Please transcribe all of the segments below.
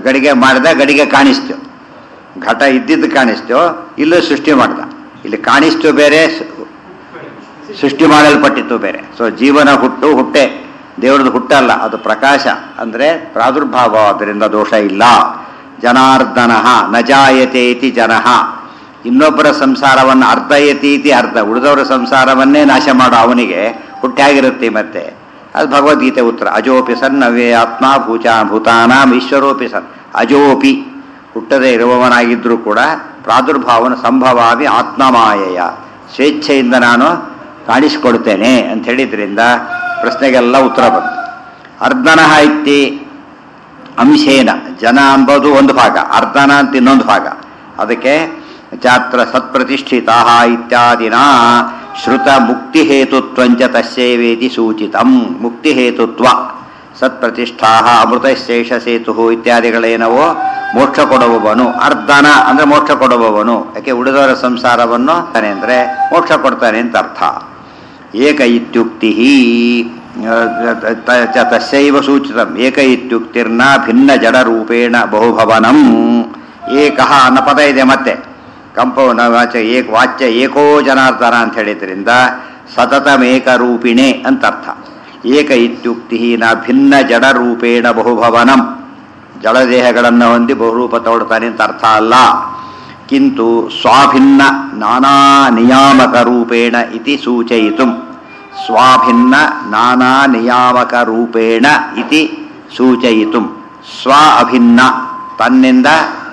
ಗಡಿಗೆ ಮಾಡಿದ ಗಡಿಗೆ ಕಾಣಿಸ್ತು ಘಟ ಇದ್ದಿದ್ದು ಕಾಣಿಸ್ತು ಇಲ್ಲೂ ಸೃಷ್ಟಿ ಮಾಡ್ದ ಇಲ್ಲಿ ಕಾಣಿಸ್ತು ಬೇರೆ ಸ- ಸೃಷ್ಟಿ ಮಾಡಲ್ಪಟ್ಟಿತ್ತು ಬೇರೆ ಸೊ ಜೀವನ ಹುಟ್ಟು ಹುಟ್ಟೆ ದೇವರದ್ದು ಹುಟ್ಟಲ್ಲ ಅದು ಪ್ರಕಾಶ ಅಂದರೆ ಪ್ರಾದುರ್ಭಾವ ಅದರಿಂದ ದೋಷ ಇಲ್ಲ ಜನಾರ್ದನ ನ ಜಾಯತೆ ಇತಿ ಜನಃ ಇನ್ನೊಬ್ಬರ ಸಂಸಾರವನ್ನು ಅರ್ಧಯತಿ ಇತಿ ಅರ್ಧ ಉಳಿದವರ ಸಂಸಾರವನ್ನೇ ನಾಶ ಮಾಡೋ ಅವನಿಗೆ ಹುಟ್ಟಾಗಿರುತ್ತೆ ಮತ್ತೆ ಅದು ಭಗವದ್ಗೀತೆ ಉತ್ತರ ಅಜೋಪಿ ಸನ್ ನವ್ಯೇ ಆತ್ಮ ಭೂಚಾ ಭೂತಾನಾಂ ಈಶ್ವರೋಪಿ ಸನ್ ಅಜೋಪಿ ಹುಟ್ಟದೇ ಇರುವವನಾಗಿದ್ದರೂ ಕೂಡ ಪ್ರಾದುರ್ಭಾವನ ಸಂಭವಾಮಿ ಆತ್ಮಮಾಯಯ ಸ್ವೇಚ್ಛೆಯಿಂದ ನಾನು ಕಾಣಿಸಿಕೊಡ್ತೇನೆ ಅಂತ ಹೇಳಿದ್ರಿಂದ ಪ್ರಶ್ನೆಗೆಲ್ಲ ಉತ್ತರ ಬಂತು ಅರ್ಧನಃ ಇತ್ತಿ ಅಂಶೇನ ಜನ ಅಂಬೋದು ಒಂದು ಭಾಗ ಅರ್ಧನ ಅಂತ ಇನ್ನೊಂದು ಭಾಗ ಅದಕ್ಕೆ ಚಾತ್ರ ಸತ್ಪ್ರತಿಷ್ಠಿತಾ ಇತ್ಯಾದಿನ ಶ್ರುತ ಮುಕ್ತಿ ಹೇತುತ್ವಂಚ ತಸ್ಯೇವೇತಿ ಸೂಚಿತಂ ಮುಕ್ತಿ ಹೇತುತ್ವ ಸತ್ಪ್ರತಿಷ್ಠಾ ಅಮೃತಶೇಷ ಸೇತು ಇತ್ಯಾದಿಗಳೇನವೋ ಮೋಕ್ಷ ಕೊಡುವವನು ಅರ್ಧನ ಅಂದ್ರೆ ಮೋಕ್ಷ ಕೊಡುವವನು ಯಾಕೆ ಉಳಿದವರ ಸಂಸಾರವನ್ನು ತಾನೆ ಅಂದ್ರೆ ಮೋಕ್ಷ ಕೊಡ್ತಾನೆ ಅಂತ ಅರ್ಥ ಏಕ ಇತ್ಯುಕ್ತಿ ತಸ್ಯೈವ ಸೂಚಿತಂ ಏಕ ಇತ್ಯುಕ್ತಿರ್ನ ಭಿನ್ನ ಜಡರೂಪೇಣ ಬಹುಭವನಂ ಏಕಃ ಅನ್ನೋ ಪದ ಇದೆ ಮತ್ತೆ ಕಂಪೌನ ವಾಚ ಏಕ ವಾಚ್ಯ ಏಕೋ ಜನಾರ್ದನ ಅಂತ ಹೇಳಿದ್ರಿಂದ ಸತತಮೇಕ ರೂಪಿಣೆ ಅಂತ ಅರ್ಥ ಏಕ ಇತ್ಯುಕ್ತಿ ನ ಭಿನ್ನ ಜಡರೂಪೇಣ ಬಹುಭವನಂ ಜಡದೇಹಗಳನ್ನು ಹೊಂದಿ ಬಹುರೂಪ ತಗೊಳ್ತಾನೆ ಅಂತ ಅರ್ಥ ಅಲ್ಲ ಕಿಂತು ಸ್ವಾಭಿನ್ನ ನಾನಾ ನಿಯಾಮಕ ರೂಪೇಣ ಇತಿ ಸೂಚಯಿತು ಸ್ವಾಭಿನ್ನ ನಾನಾ ನಿಯಾಮಕ ರೂಪೇಣ ಇತಿ ಸೂಚಯಿತು ಸ್ವ ಅಭಿನ್ನ ತನ್ನಿಂದ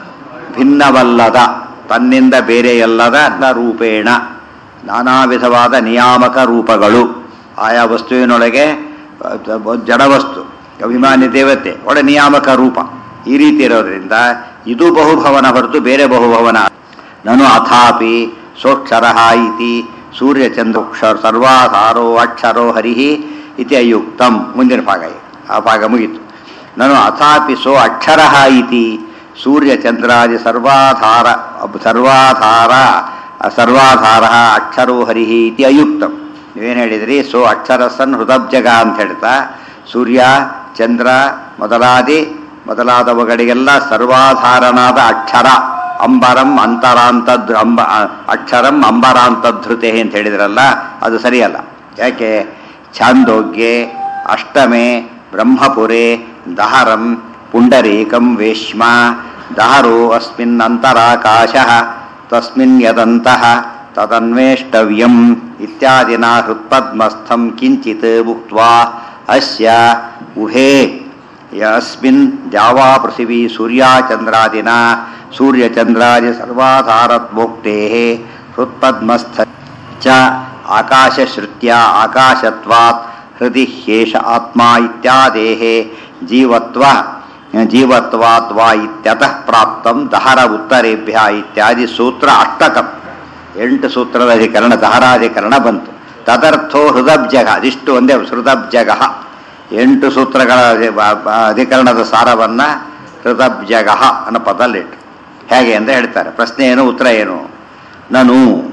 ಭಿನ್ನವಲ್ಲದ ತನ್ನಿಂದ ಬೇರೆಯಲ್ಲದ ನ ರೂಪೇಣ ನಾನಾ ವಿಧವಾದ ನಿಯಾಮಕ ರೂಪಗಳು ಆಯಾ ವಸ್ತುವಿನೊಳಗೆ ಅಹ್, ಜಡವಸ್ತು ಅಭಿಮಾನಿ ದೇವತೆ ಒಳ ನಿಯಾಮಕ ರೂಪ ಈ ರೀತಿ ಇರೋದ್ರಿಂದ ಇದು ಬಹುಭವನ ಹೊರತು ಬೇರೆ ಬಹುಭವನ ನನು ಅಥಾಪಿ ಸೋಕ್ಷರ ಇತಿ ಸೂರ್ಯಚಂದ್ರೋಕ್ಷರ ಸರ್ವಾಧಾರೋ ಅಕ್ಷರೋ ಹರಿಹಿ ಇತಿ ಅಯುಕ್ತಂ ಮುಂದಿನ ಭಾಗ ಇದು. ಆ ಭಾಗ ಮುಗೀತು ನಾನು ಅಥಾಪಿ ಸೋ ಅಕ್ಷರ ಇತಿ ಸೂರ್ಯಚಂದ್ರಾದಿ ಸರ್ವಾಧಾರ ಸರ್ವಾಧಾರ ಸರ್ವಾಧಾರ ಅಕ್ಷರೋ ಹರಿಹಿ ಇತಿ ಅಯುಕ್ತಂ ನೀವೇನು ಹೇಳಿದ್ರಿ ಸೋ ಅಕ್ಷರ ಸನ್ ಹೃದಬ್ಜಗ ಅಂತ ಹೇಳ್ತಾ ಸೂರ್ಯ ಚಂದ್ರ ಮೊದಲಾದಿ ಮೊದಲಾದವುಗಳಿಗೆಲ್ಲ ಸರ್ವಾಧಾರನಾದ ಅಕ್ಷರ ಅಂಬರಂ ಅಂತರಾಂತದ್ ಅಂಬ ಅಕ್ಷರಂ ಅಂಬರಾಂತಧೃತೆ ಅಂತ ಹೇಳಿದ್ರಲ್ಲ ಅದು ಸರಿಯಲ್ಲ ಯಾಕೆ ಛಾಂದೋಗ್ಯೆ ಅಷ್ಟಮೆ ಬ್ರಹ್ಮಪುರೆ ದಹರಂ ಪುಂಡರೀಕಂ ವೇಶ್ಮ ದಹರೋ ಅಸ್ಮಿನ್ ಅಂತರಾಕಾಶ ತಸ್ಮಿನ್ ಯದಂತಃ ತದನ್ವೇಷ್ಟವ್ಯಂ ಇತ್ಯಾದಿನ ಹೃತ್ಪದ್ಮಸ್ಥಂ ಕಿಂಚಿತ್ ಉಕ್ತ್ವಾ ಅಸ್ಯ ಉಭೇ ಯಸ್ಮಿನ್ ದ್ಯಾವಾ ಪೃಥಿವೀ ಸೂರ್ಯಾಚಂದ್ರಾದಿನ ಸೂರ್ಯಚಂದ್ರಾದಿ ಸರ್ವಾಧಾರತ್ವೋಕ್ತೆ ಹೃತ್ಪದ್ಮಸ್ಥ ಚ ಆಕಾಶಶ್ರುತ್ಯ ಆಕಾಶತ್ವಾತ್ ಹೃದಿ ಹ್ಯೇಷ ಆತ್ಮ ಇತ್ಯಾದೇಹ ಜೀವತ್ವ ಜೀವತ್ವಾತ್ ವಾ ಇತ್ಯತಃ ಪ್ರಾಪ್ತಂ ದಹರ ಉತ್ತರೇಭ್ಯ ಇತ್ಯಾದಿ ಸೂತ್ರ ಅಷ್ಟಕಂ ಎಂಟು ಸೂತ್ರದ ಅಧಿಕರಣ ದಹರಾಧಿಕರಣ ಬಂತು ತದರ್ಥೋ ಹೃದಬ್ಜಗ ಅದಿಷ್ಟು ಒಂದೇ ಹೃದಬ್ಜಗ ಎಂಟು ಸೂತ್ರಗಳ ಅಧಿ- ಬ- ಬ- ಅಧಿಕರಣದ ಸಾರವನ್ನ ಹೃದಬ್ಜಗ ಅನ್ನೋ ಪದಲ್ಲಿಟ್ಟು ಹೇಗೆ ಅಂತ ಹೇಳ್ತಾರೆ ಪ್ರಶ್ನೆ ಏನು ಉತ್ತರ ಏನು ನಾನು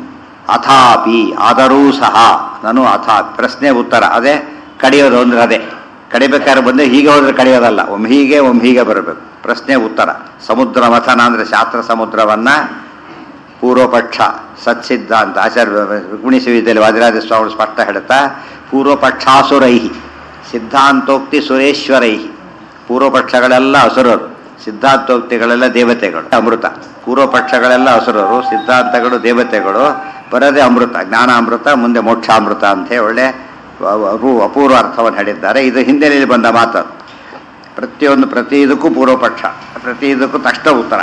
ಅಥಾಪಿ ಆದರೂ ಸಹ ನಾನು ಅಥಾಪಿ ಪ್ರಶ್ನೆ ಉತ್ತರ ಅದೇ ಕಡಿಯೋದು ಅಂದ್ರೆ ಅದೇ ಕಡಿಬೇಕಾದ್ರೆ ಬಂದರೆ ಹೀಗೆ ಹೋದ್ರೆ ಕಡಿಯೋದಲ್ಲ ಒಮ್ಮೆ ಹೀಗೆ ಒಮ್ಮೆ ಹೀಗೆ ಬರಬೇಕು ಪ್ರಶ್ನೆ ಉತ್ತರ ಸಮುದ್ರ ಮಥನ ಅಂದರೆ ಶಾಸ್ತ್ರ ಸಮುದ್ರವನ್ನ ಪೂರ್ವಪಕ್ಷ ಸತ್ಸಿದ್ಧಾಂತ ಆಚಾರ್ಯ ರುಕ್ಮಿಣಿ ವಿದ್ಯೆಯಲ್ಲಿ ವಾದಿರಾಜ ಸ್ವಾಮಿ ಸ್ಪಷ್ಟ ಹೇಳ್ತಾ ಪೂರ್ವಪಕ್ಷಾಸುರೈಹಿ ಸಿದ್ಧಾಂತೋಕ್ತಿ ಸುರೇಶ್ವರೈಹಿ ಪೂರ್ವಪಕ್ಷಗಳೆಲ್ಲ ಅಸುರರು ಸಿದ್ಧಾಂತೋಕ್ತಿಗಳೆಲ್ಲ ದೇವತೆಗಳು ಅಮೃತ ಪೂರ್ವಪಕ್ಷಗಳೆಲ್ಲ ಅಸುರರು ಸಿದ್ಧಾಂತಗಳು ದೇವತೆಗಳು ಬರದೇ ಅಮೃತ ಜ್ಞಾನಾಮೃತ ಮುಂದೆ ಮೋಕ್ಷಾಮೃತ ಅಂತ ಹೇಳಿ ಒಳ್ಳೆ ರೂ- ಅಪೂರ್ವ ಅರ್ಥವನ್ನು ಹೇಳಿದ್ದಾರೆ ಇದು ಹಿಂದಿನಲ್ಲಿ ಬಂದ ಮಾತು ಪ್ರತಿಯೊಂದು ಪ್ರತಿ ಇದಕ್ಕೂ ಪೂರ್ವಪಕ್ಷ ಪ್ರತಿ ಇದಕ್ಕೂ ತಕ್ಷಣ ಉತ್ತರ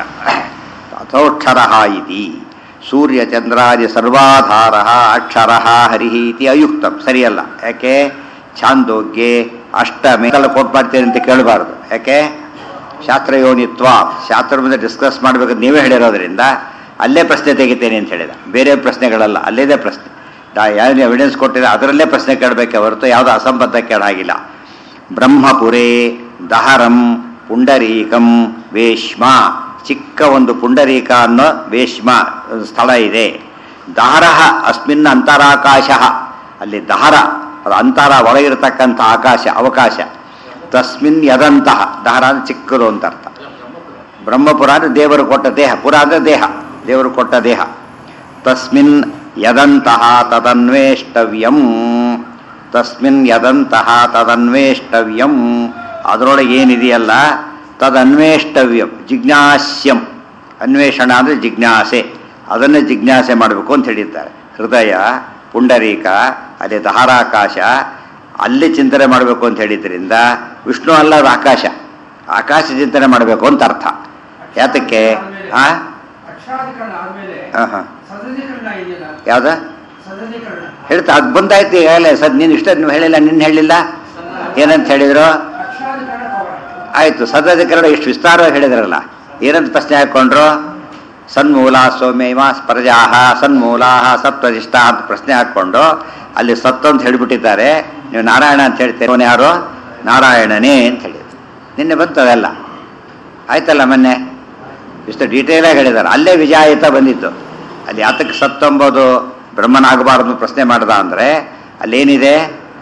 ಅಥೋಕ್ಷರ ಇತಿ ಸೂರ್ಯ ಚಂದ್ರಾದಿ ಸರ್ವಾಧಾರ ಅಕ್ಷರ ಹರಿ ಇತಿ ಅಯುಕ್ತಂ ಸರಿಯಲ್ಲ ಯಾಕೆ ಛಾಂದೋಗ್ಯೆ ಅಷ್ಟಮೆ ಎಲ್ಲ ಕೊಟ್ಟು ಮಾಡ್ತೀನಿ ಅಂತ ಕೇಳಬಾರ್ದು ಯಾಕೆ ಶಾಸ್ತ್ರಯೋನಿತ್ವ ಶಾಸ್ತ್ರ ಮುಂದೆ ಡಿಸ್ಕಸ್ ಮಾಡಬೇಕು ನೀವೇ ಹೇಳಿರೋದ್ರಿಂದ ಅಲ್ಲೇ ಪ್ರಶ್ನೆ ತೆಗಿತೇನೆ ಅಂತ ಹೇಳಿದ ಬೇರೆ ಪ್ರಶ್ನೆಗಳಲ್ಲ ಅಲ್ಲೇದೇ ಪ್ರಶ್ನೆ ಯಾರು ಎವಿಡೆನ್ಸ್ ಕೊಟ್ಟಿದೆ ಅದರಲ್ಲೇ ಪ್ರಶ್ನೆ ಕೇಳಬೇಕೆ ಹೊರತು ಯಾವುದೋ ಅಸಂಬದ್ಧ ಕೇಳಾಗಿಲ್ಲ ಬ್ರಹ್ಮಪುರೇ ದಹರಂ ಪುಂಡರೀಕಂ ವೇಶ್ಮ ಚಿಕ್ಕ ಒಂದು ಪುಂಡರೀಕ ಅನ್ನೋ ವೇಶ್ಮ ಸ್ಥಳ ಇದೆ ದಹರಃ ಅಸ್ಮಿನ್ ಅಂತರಾಕಾಶ ಅಲ್ಲಿ ದಹರ ಅದು ಅಂತರ ಒಳಗಿರತಕ್ಕಂಥ ಆಕಾಶ ಅವಕಾಶ ತಸ್ಮಿನ್ ಯದಂತಹ ದಹರ ಅಂದ್ರೆ ಚಿಕ್ಕದು ಅಂತ ಅರ್ಥ ಬ್ರಹ್ಮಪುರ ಅಂದರೆ ದೇವರು ಕೊಟ್ಟ ದೇಹ ಪುರ ಅಂದರೆ ದೇಹ ದೇವರು ಕೊಟ್ಟ ದೇಹ ತಸ್ಮಿನ್ ಯದಂತಹ ತದನ್ವೇಷ್ಟವ್ಯಂ ತಸ್ಮಿನ್ ಯದಂತಹ ತದನ್ವೇಷ್ಟವ್ಯಂ ಅದರೊಳಗೆ ಏನಿದೆಯಲ್ಲ ತದನ್ವೇಷ್ಟವ್ಯಂ ಜಿಜ್ಞಾಸ್ಯಂ ಅನ್ವೇಷಣ ಅಂದರೆ ಜಿಜ್ಞಾಸೆ ಅದನ್ನು ಜಿಜ್ಞಾಸೆ ಮಾಡಬೇಕು ಅಂತ ಹೇಳಿದ್ದಾರೆ ಹೃದಯ ಪುಂಡರೀಕ ಅದೇ ದಹಾರಾಕಾಶ ಅಲ್ಲಿ ಚಿಂತನೆ ಮಾಡಬೇಕು ಅಂತ ಹೇಳಿದ್ರಿಂದ ವಿಷ್ಣು ಅಲ್ಲ ಅದು ಆಕಾಶ ಆಕಾಶ ಚಿಂತನೆ ಮಾಡಬೇಕು ಅಂತ ಅರ್ಥ ಯಾತಕ್ಕೆ ಆ ಅಕ್ಷರಾಧಿಕರಣ ಆದ್ಮೇಲೆ ಹಾಂ ಹಾಂ ಸದನೀಕರಣ ಇದೆಯಲ್ಲ ಯಾವ್ದು ಸದನೀಕರಣ ಹೇಳ್ತಾ ಅದು ಬಂದಾಯ್ತು ಹೇಳಲ್ಲ ಸದ್ ನೀನು ಇಷ್ಟ ನೀವು ಹೇಳಿಲ್ಲ ನಿನ್ನ ಹೇಳಿಲ್ಲ ಏನಂತ ಹೇಳಿದ್ರು ಅಕ್ಷರಾಧಿಕರಣ ಕವರ್ ಆಯ್ತು ಆಯ್ತು ಸದಾಧಿಕರಣ ಇಷ್ಟು ವಿಸ್ತಾರವಾಗಿ ಹೇಳಿದ್ರಲ್ಲ ಏನಂತ ಪ್ರಶ್ನೆ ಹಾಕೊಂಡ್ರು ಸನ್ಮೂಲ ಸೌಮ್ಯಮ ಸ್ಪರ್ಜಾಹ ಸನ್ಮೂಲಾಹ ಸತ್ವನಿಷ್ಠ ಅಂತ ಪ್ರಶ್ನೆ ಹಾಕ್ಕೊಂಡು ಅಲ್ಲಿ ಸತ್ತು ಅಂತ ಹೇಳಿಬಿಟ್ಟಿದ್ದಾರೆ ನೀವು ನಾರಾಯಣ ಅಂತ ಹೇಳ್ತೀರಿ ಅವನು ಯಾರು ನಾರಾಯಣನೇ ಅಂತ ಹೇಳಿದ್ರು ನಿನ್ನೆ ಬಂತು ಅದೆಲ್ಲ ಆಯ್ತಲ್ಲ ಮೊನ್ನೆ ಇಷ್ಟು ಡೀಟೇಲಾಗಿ ಹೇಳಿದ್ದಾರೆ ಅಲ್ಲೇ ವಿಜಾಯಿತ ಬಂದಿತ್ತು ಅಲ್ಲಿ ಯಾತಕ್ಕೆ ಸತ್ತೊಂಬುದು ಬ್ರಹ್ಮನಾಗಬಾರದು ಅಂತ ಪ್ರಶ್ನೆ ಮಾಡ್ದ ಅಂದರೆ ಅಲ್ಲೇನಿದೆ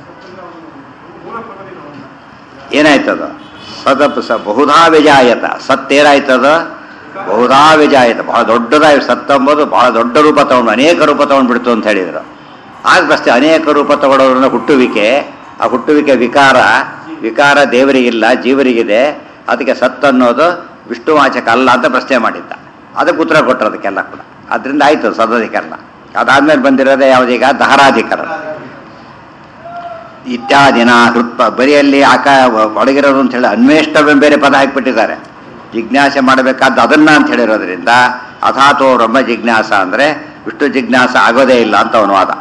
ಏನಾಯ್ತದ ಸದಪ್ ಸ ಬಹುಧಾ ವಿಜಾಯತ ಸತ್ತೇನಾಯ್ತದ ಬಹುಧಾ ವಿಜಾಯತ ಬಹಳ ದೊಡ್ಡದಾಗಿ ಸತ್ತಂಬುದು ಬಹಳ ದೊಡ್ಡ ರೂಪ ತಗೊಂಡು ಅನೇಕ ರೂಪ ತಗೊಂಡ್ಬಿಡ್ತು ಅಂತ ಹೇಳಿದರು ಆಗ ಪ್ರಶ್ನೆ ಅನೇಕ ರೂಪ ತಗೊಳ್ಳೋದ್ರಿಂದ ಹುಟ್ಟುವಿಕೆ ಆ ಹುಟ್ಟುವಿಕೆ ವಿಕಾರ ವಿಕಾರ ದೇವರಿಗಿಲ್ಲ ಜೀವರಿಗಿದೆ ಅದಕ್ಕೆ ಸತ್ ಅನ್ನೋದು ವಿಷ್ಣುವಾಚಕ ಅಲ್ಲ ಅಂತ ಪ್ರಶ್ನೆ ಮಾಡಿದ್ದ ಅದಕ್ಕೆ ಉತ್ತರ ಕೊಟ್ಟರು ಅದಕ್ಕೆಲ್ಲ ಕೂಡ ಅದರಿಂದ ಆಯ್ತು ಸದಾಧಿಕರಣ ಅದಾದ್ಮೇಲೆ ಬಂದಿರೋದೇ ಯಾವುದೀಗ ದಹರಾಧಿಕರಣ ಇತ್ಯಾದಿನ ಹೃತ್ಪ ಬರಿಯಲ್ಲಿ ಆಕ ಒಳಗಿರೋದು ಅಂತ ಹೇಳಿ ಅನ್ವೇಷ್ಟವ್ಯ ಬೇರೆ ಪದ ಹಾಕಿಬಿಟ್ಟಿದ್ದಾರೆ ಜಿಜ್ಞಾಸೆ ಮಾಡಬೇಕಾದ ಅದನ್ನ ಅಂತ ಹೇಳಿರೋದ್ರಿಂದ ಅಥಾತೋ ಬ್ರಹ್ಮ ಜಿಜ್ಞಾಸ ಅಂದರೆ ವಿಷ್ಣು ಜಿಜ್ಞಾಸ ಆಗೋದೇ ಇಲ್ಲ ಅಂತ ಅವನು ವಾದ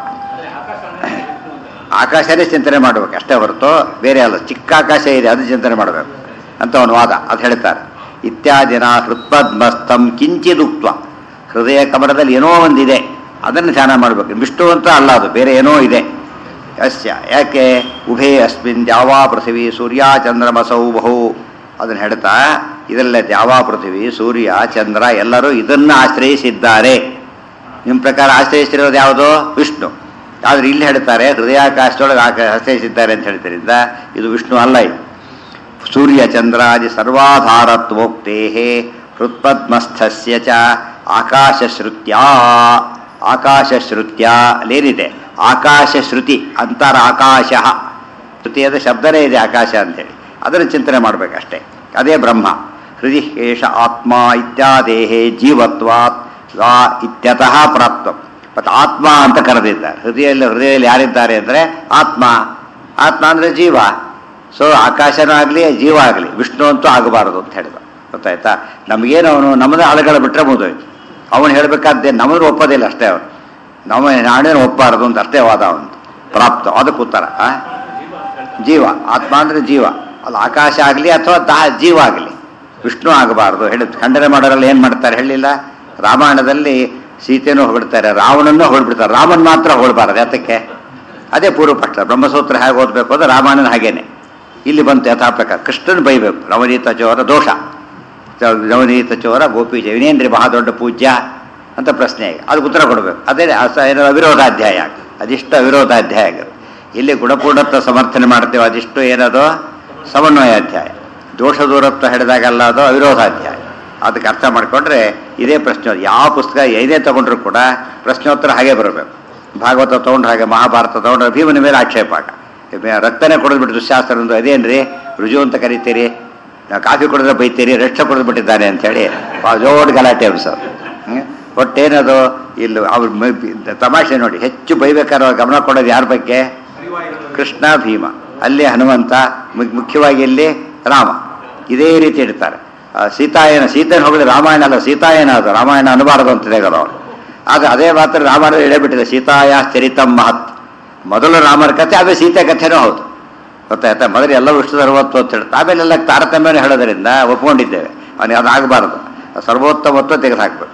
ಆಕಾಶನೇ ಚಿಂತನೆ ಮಾಡಬೇಕು ಅಷ್ಟೇ ಹೊರತು ಬೇರೆ ಅಲ್ಲ ಚಿಕ್ಕ ಆಕಾಶ ಇದೆ ಅದು ಚಿಂತನೆ ಮಾಡಬೇಕು ಅಂತ ಅವನು ವಾದ ಅದು ಹೇಳ್ತಾರೆ ಇತ್ಯಾದಿನ ಹೃತ್ಪದ್ಮಸ್ತಂ ಕಿಂಚಿದುಕ್ತ ಹೃದಯ ಕಮಲದಲ್ಲಿ ಏನೋ ಒಂದಿದೆ ಅದನ್ನು ಧ್ಯಾನ ಮಾಡಬೇಕು ವಿಷ್ಣು ಅಂತ ಅಲ್ಲ ಅದು ಬೇರೆ ಏನೋ ಇದೆ ಯಸ್ಯ ಯಾಕೆ ಉಭೇ ಅಸ್ಮಿನ್ ದ್ಯಾವಾ ಪೃಥಿವಿ ಸೂರ್ಯ ಚಂದ್ರಮಸೌ ಬಹು ಅದನ್ನು ಹೇಳ್ತಾ ಇದರಲ್ಲ ದ್ಯಾವಾ ಪೃಥಿವಿ ಸೂರ್ಯ ಚಂದ್ರ ಎಲ್ಲರೂ ಇದನ್ನು ಆಶ್ರಯಿಸಿದ್ದಾರೆ ನಿಮ್ಮ ಪ್ರಕಾರ ಆಶ್ರಯಿಸಿರೋದು ಯಾವುದು ವಿಷ್ಣು ಆದ್ರೆ ಇಲ್ಲಿ ಹೇಳ್ತಾರೆ ಹೃದಯಾಕಾಶದೊಳಗೆ ಆಕ ಆಶ್ರಯಿಸಿದ್ದಾರೆ ಅಂತ ಹೇಳ್ತಾರಿಂದ ಇದು ವಿಷ್ಣು ಅಲ್ಲ ಇದು ಸೂರ್ಯ ಚಂದ್ರಾದಿ ಸರ್ವಾಧಾರತ್ವೋಕ್ತೇ ಹೃತ್ಪದ್ಮಸ್ಥಸ್ಯ ಚ ಆಕಾಶಶ್ರುತ್ಯ ಆಕಾಶಶ್ರುತ್ಯ ಅಲ್ಲೇನಿದೆ ಆಕಾಶ ಶ್ರುತಿ ಅಂತರ ಆಕಾಶ ಶ್ರುತಿಯಾದ ಶಬ್ದನೇ ಇದೆ ಆಕಾಶ ಅಂತೇಳಿ ಅದನ್ನು ಚಿಂತನೆ ಮಾಡಬೇಕಷ್ಟೇ ಅದೇ ಬ್ರಹ್ಮ ಹೃದಯ ಏಷ ಆತ್ಮ ಇತ್ಯಾದೇಹೇ ಜೀವತ್ವಾತ್ ವಾ ಇತ್ಯತಃ ಪ್ರಾಪ್ತ ಮತ್ತು ಆತ್ಮ ಅಂತ ಕರೆದಿದ್ದಾರೆ ಹೃದಯದಲ್ಲಿ ಹೃದಯದಲ್ಲಿ ಯಾರಿದ್ದಾರೆ ಅಂದರೆ ಆತ್ಮ ಆತ್ಮ ಅಂದರೆ ಜೀವ ಸೊ ಆಕಾಶನೂ ಆಗಲಿ ಜೀವ ಆಗಲಿ ವಿಷ್ಣು ಅಂತೂ ಆಗಬಾರದು ಅಂತ ಹೇಳಿದ ಗೊತ್ತಾಯ್ತಾ ನಮಗೇನು ಅವನು ನಮ್ಮದೇ ಅಳಗಳ ಬಿಟ್ಟರೆ ಮುಗಿದೋಯ್ತು ಅವನು ಹೇಳಬೇಕಾದ್ದೇ ನಮ್ಮನ್ನು ಒಪ್ಪೋದಿಲ್ಲ ಅಷ್ಟೇ ಅವನು ನಮ್ಮ ನಾಡೇನು ಒಪ್ಪಬಾರದು ಅಂತ ಅಷ್ಟೇ ವಾದ ಅವನು ಪ್ರಾಪ್ತ ಅದಕ್ಕೆ ಉತ್ತರ ಆ? ಜೀವ ಆತ್ಮ ಅಂದರೆ ಜೀವ ಅದು ಆಕಾಶ ಆಗಲಿ ಅಥವಾ ದಾಹ ಜೀವ ಆಗಲಿ ವಿಷ್ಣು ಆಗಬಾರ್ದು ಹೇಳಿ ಖಂಡನೆ ಮಾಡೋರಲ್ಲಿ ಏನು ಮಾಡ್ತಾರೆ ಹೇಳಿಲ್ಲ ರಾಮಾಯಣದಲ್ಲಿ ಸೀತೆನೂ ಹೊಗಳ್ತಾರೆ ರಾವಣನ್ನೂ ಹೊಗಳ್ಬಿಡ್ತಾರೆ ರಾಮನ್ ಮಾತ್ರ ಹೊಗಳ್ಬಾರದು ಯಾತಕ್ಕೆ ಅದೇ ಪೂರ್ವಪಕ್ಷ ಬ್ರಹ್ಮಸೂತ್ರ ಹೇಗೆ ಓದಬೇಕು ಅಂದ್ರೆ ರಾಮಾಯಣನ ಹಾಗೇನೆ ಇಲ್ಲಿ ಬಂತು ಯಥಾ ಪ್ರಕಾರ ಕೃಷ್ಣನ್ ಬೈಬೇಕು ರವನೀತ ಚೋರ ದೋಷ ರವನೀತ ಚೋರ ಗೋಪಿ ಜೈನೇಂದ್ರಿ ಮಹಾ ದೊಡ್ಡ ಪೂಜ್ಯ ಅಂತ ಪ್ರಶ್ನೆ ಆಗಿ ಅದಕ್ಕೆ ಉತ್ತರ ಕೊಡಬೇಕು ಅದೇ ಅಸ- ಏನೋ ಅವಿರೋಧಾಧ್ಯಾಯ ಅದಿಷ್ಟು ಅವಿರೋಧಾಧ್ಯಾಯ ಆಗಿರೋದು ಇಲ್ಲಿ ಗುಣಪೂರ್ಣತ್ವ ಸಮರ್ಥನೆ ಮಾಡ್ತೇವೆ ಅದಿಷ್ಟು ಏನದು ಸಮನ್ವಯಾಧ್ಯಾಯ ದೋಷ ದೂರತ್ವ ಹಿಡಿದಾಗಲ್ಲ ಅದು ಅವಿರೋಧಾಧ್ಯಾಯ ಅದಕ್ಕೆ ಅರ್ಥ ಮಾಡಿಕೊಂಡ್ರೆ ಇದೇ ಪ್ರಶ್ನೆ ಯಾವ ಪುಸ್ತಕ ಏನೇ ತಗೊಂಡ್ರು ಕೂಡ ಪ್ರಶ್ನೋತ್ತರ ಹಾಗೆ ಬರಬೇಕು ಭಾಗವತ ತೊಗೊಂಡ್ರೆ ಹಾಗೆ ಮಹಾಭಾರತ ತೊಗೊಂಡ್ರೆ ಭೀಮನ ಮೇಲೆ ಆಕ್ಷೇಪ ಆಗ. ಇವ ರಕ್ತನೇ ಕೊಡದ್ಬಿಟ್ಟು ದುಶ್ಯಾಸ್ತ್ರ ಅದೇನ್ರಿ ರುಜು ಅಂತ ಕರಿತೀರಿ ನಾವು ಕಾಫಿ ಕುಡಿದ್ರೆ ಬೈತೀರಿ ರೆಸ್ಟ್ ಕುಡಿದು ಬಿಟ್ಟಿದ್ದಾನೆ ಅಂತೇಳಿ ಭಾಳ ಜೋಡ್ ಗಲಾಟೆ ಅನ್ಸೋದು ಹ್ಮ್? ಒಟ್ಟೇನದು ಇಲ್ಲಿ ಅವ್ರ ಮ- ತಮಾಷೆ ನೋಡಿ ಹೆಚ್ಚು ಬೈಬೇಕಾದ್ರೆ ಗಮನ ಕೊಡೋದು ಯಾರ ಬಗ್ಗೆ ಕೃಷ್ಣ ಭೀಮ ಅಲ್ಲಿ ಹನುಮಂತ ಮು- ಮುಖ್ಯವಾಗಿ ಇಲ್ಲಿ ರಾಮ ಇದೇ ರೀತಿ ಇಡ್ತಾರೆ ಆ, ಸೀತಾಯನ ಸೀತೆಯನ್ನು ಹೋಗಲಿ ರಾಮಾಯಣ ಅಲ್ಲ ಸೀತಾಯನ ಅದು ರಾಮಾಯಣ ಅನಬಾರದು ಅಂತಿದೆ ಅವರು ಆಗ ಅದೇ ಮಾತ್ರ ರಾಮಾಯಣ ಹೇಳಬಿಟ್ಟಿದೆ ಸೀತಾಯ ಚರಿತಂ ಮಹತ್ ಮೊದಲು ರಾಮನ ಕಥೆ ಆಮೇಲೆ ಸೀತೆ ಕಥೆನೂ ಹೌದು ಗೊತ್ತಾಯ್ತಾ ಮೊದಲು ಎಲ್ಲ ವಿಷ್ಣು ಸರ್ವತ್ವ ಅಂತ ಹೇಳ್ತಾರೆ ಆಮೇಲೆಲ್ಲ ತಾರತಮ್ಯನ ಹೇಳೋದ್ರಿಂದ ಒಪ್ಕೊಂಡಿದ್ದೇವೆ ಅವನಿಗೆ ಅದು ಆಗಬಾರದು ಸರ್ವೋತ್ತಮತ್ವ ತೆಗೆದುಹಾಕ್ಬೇಕು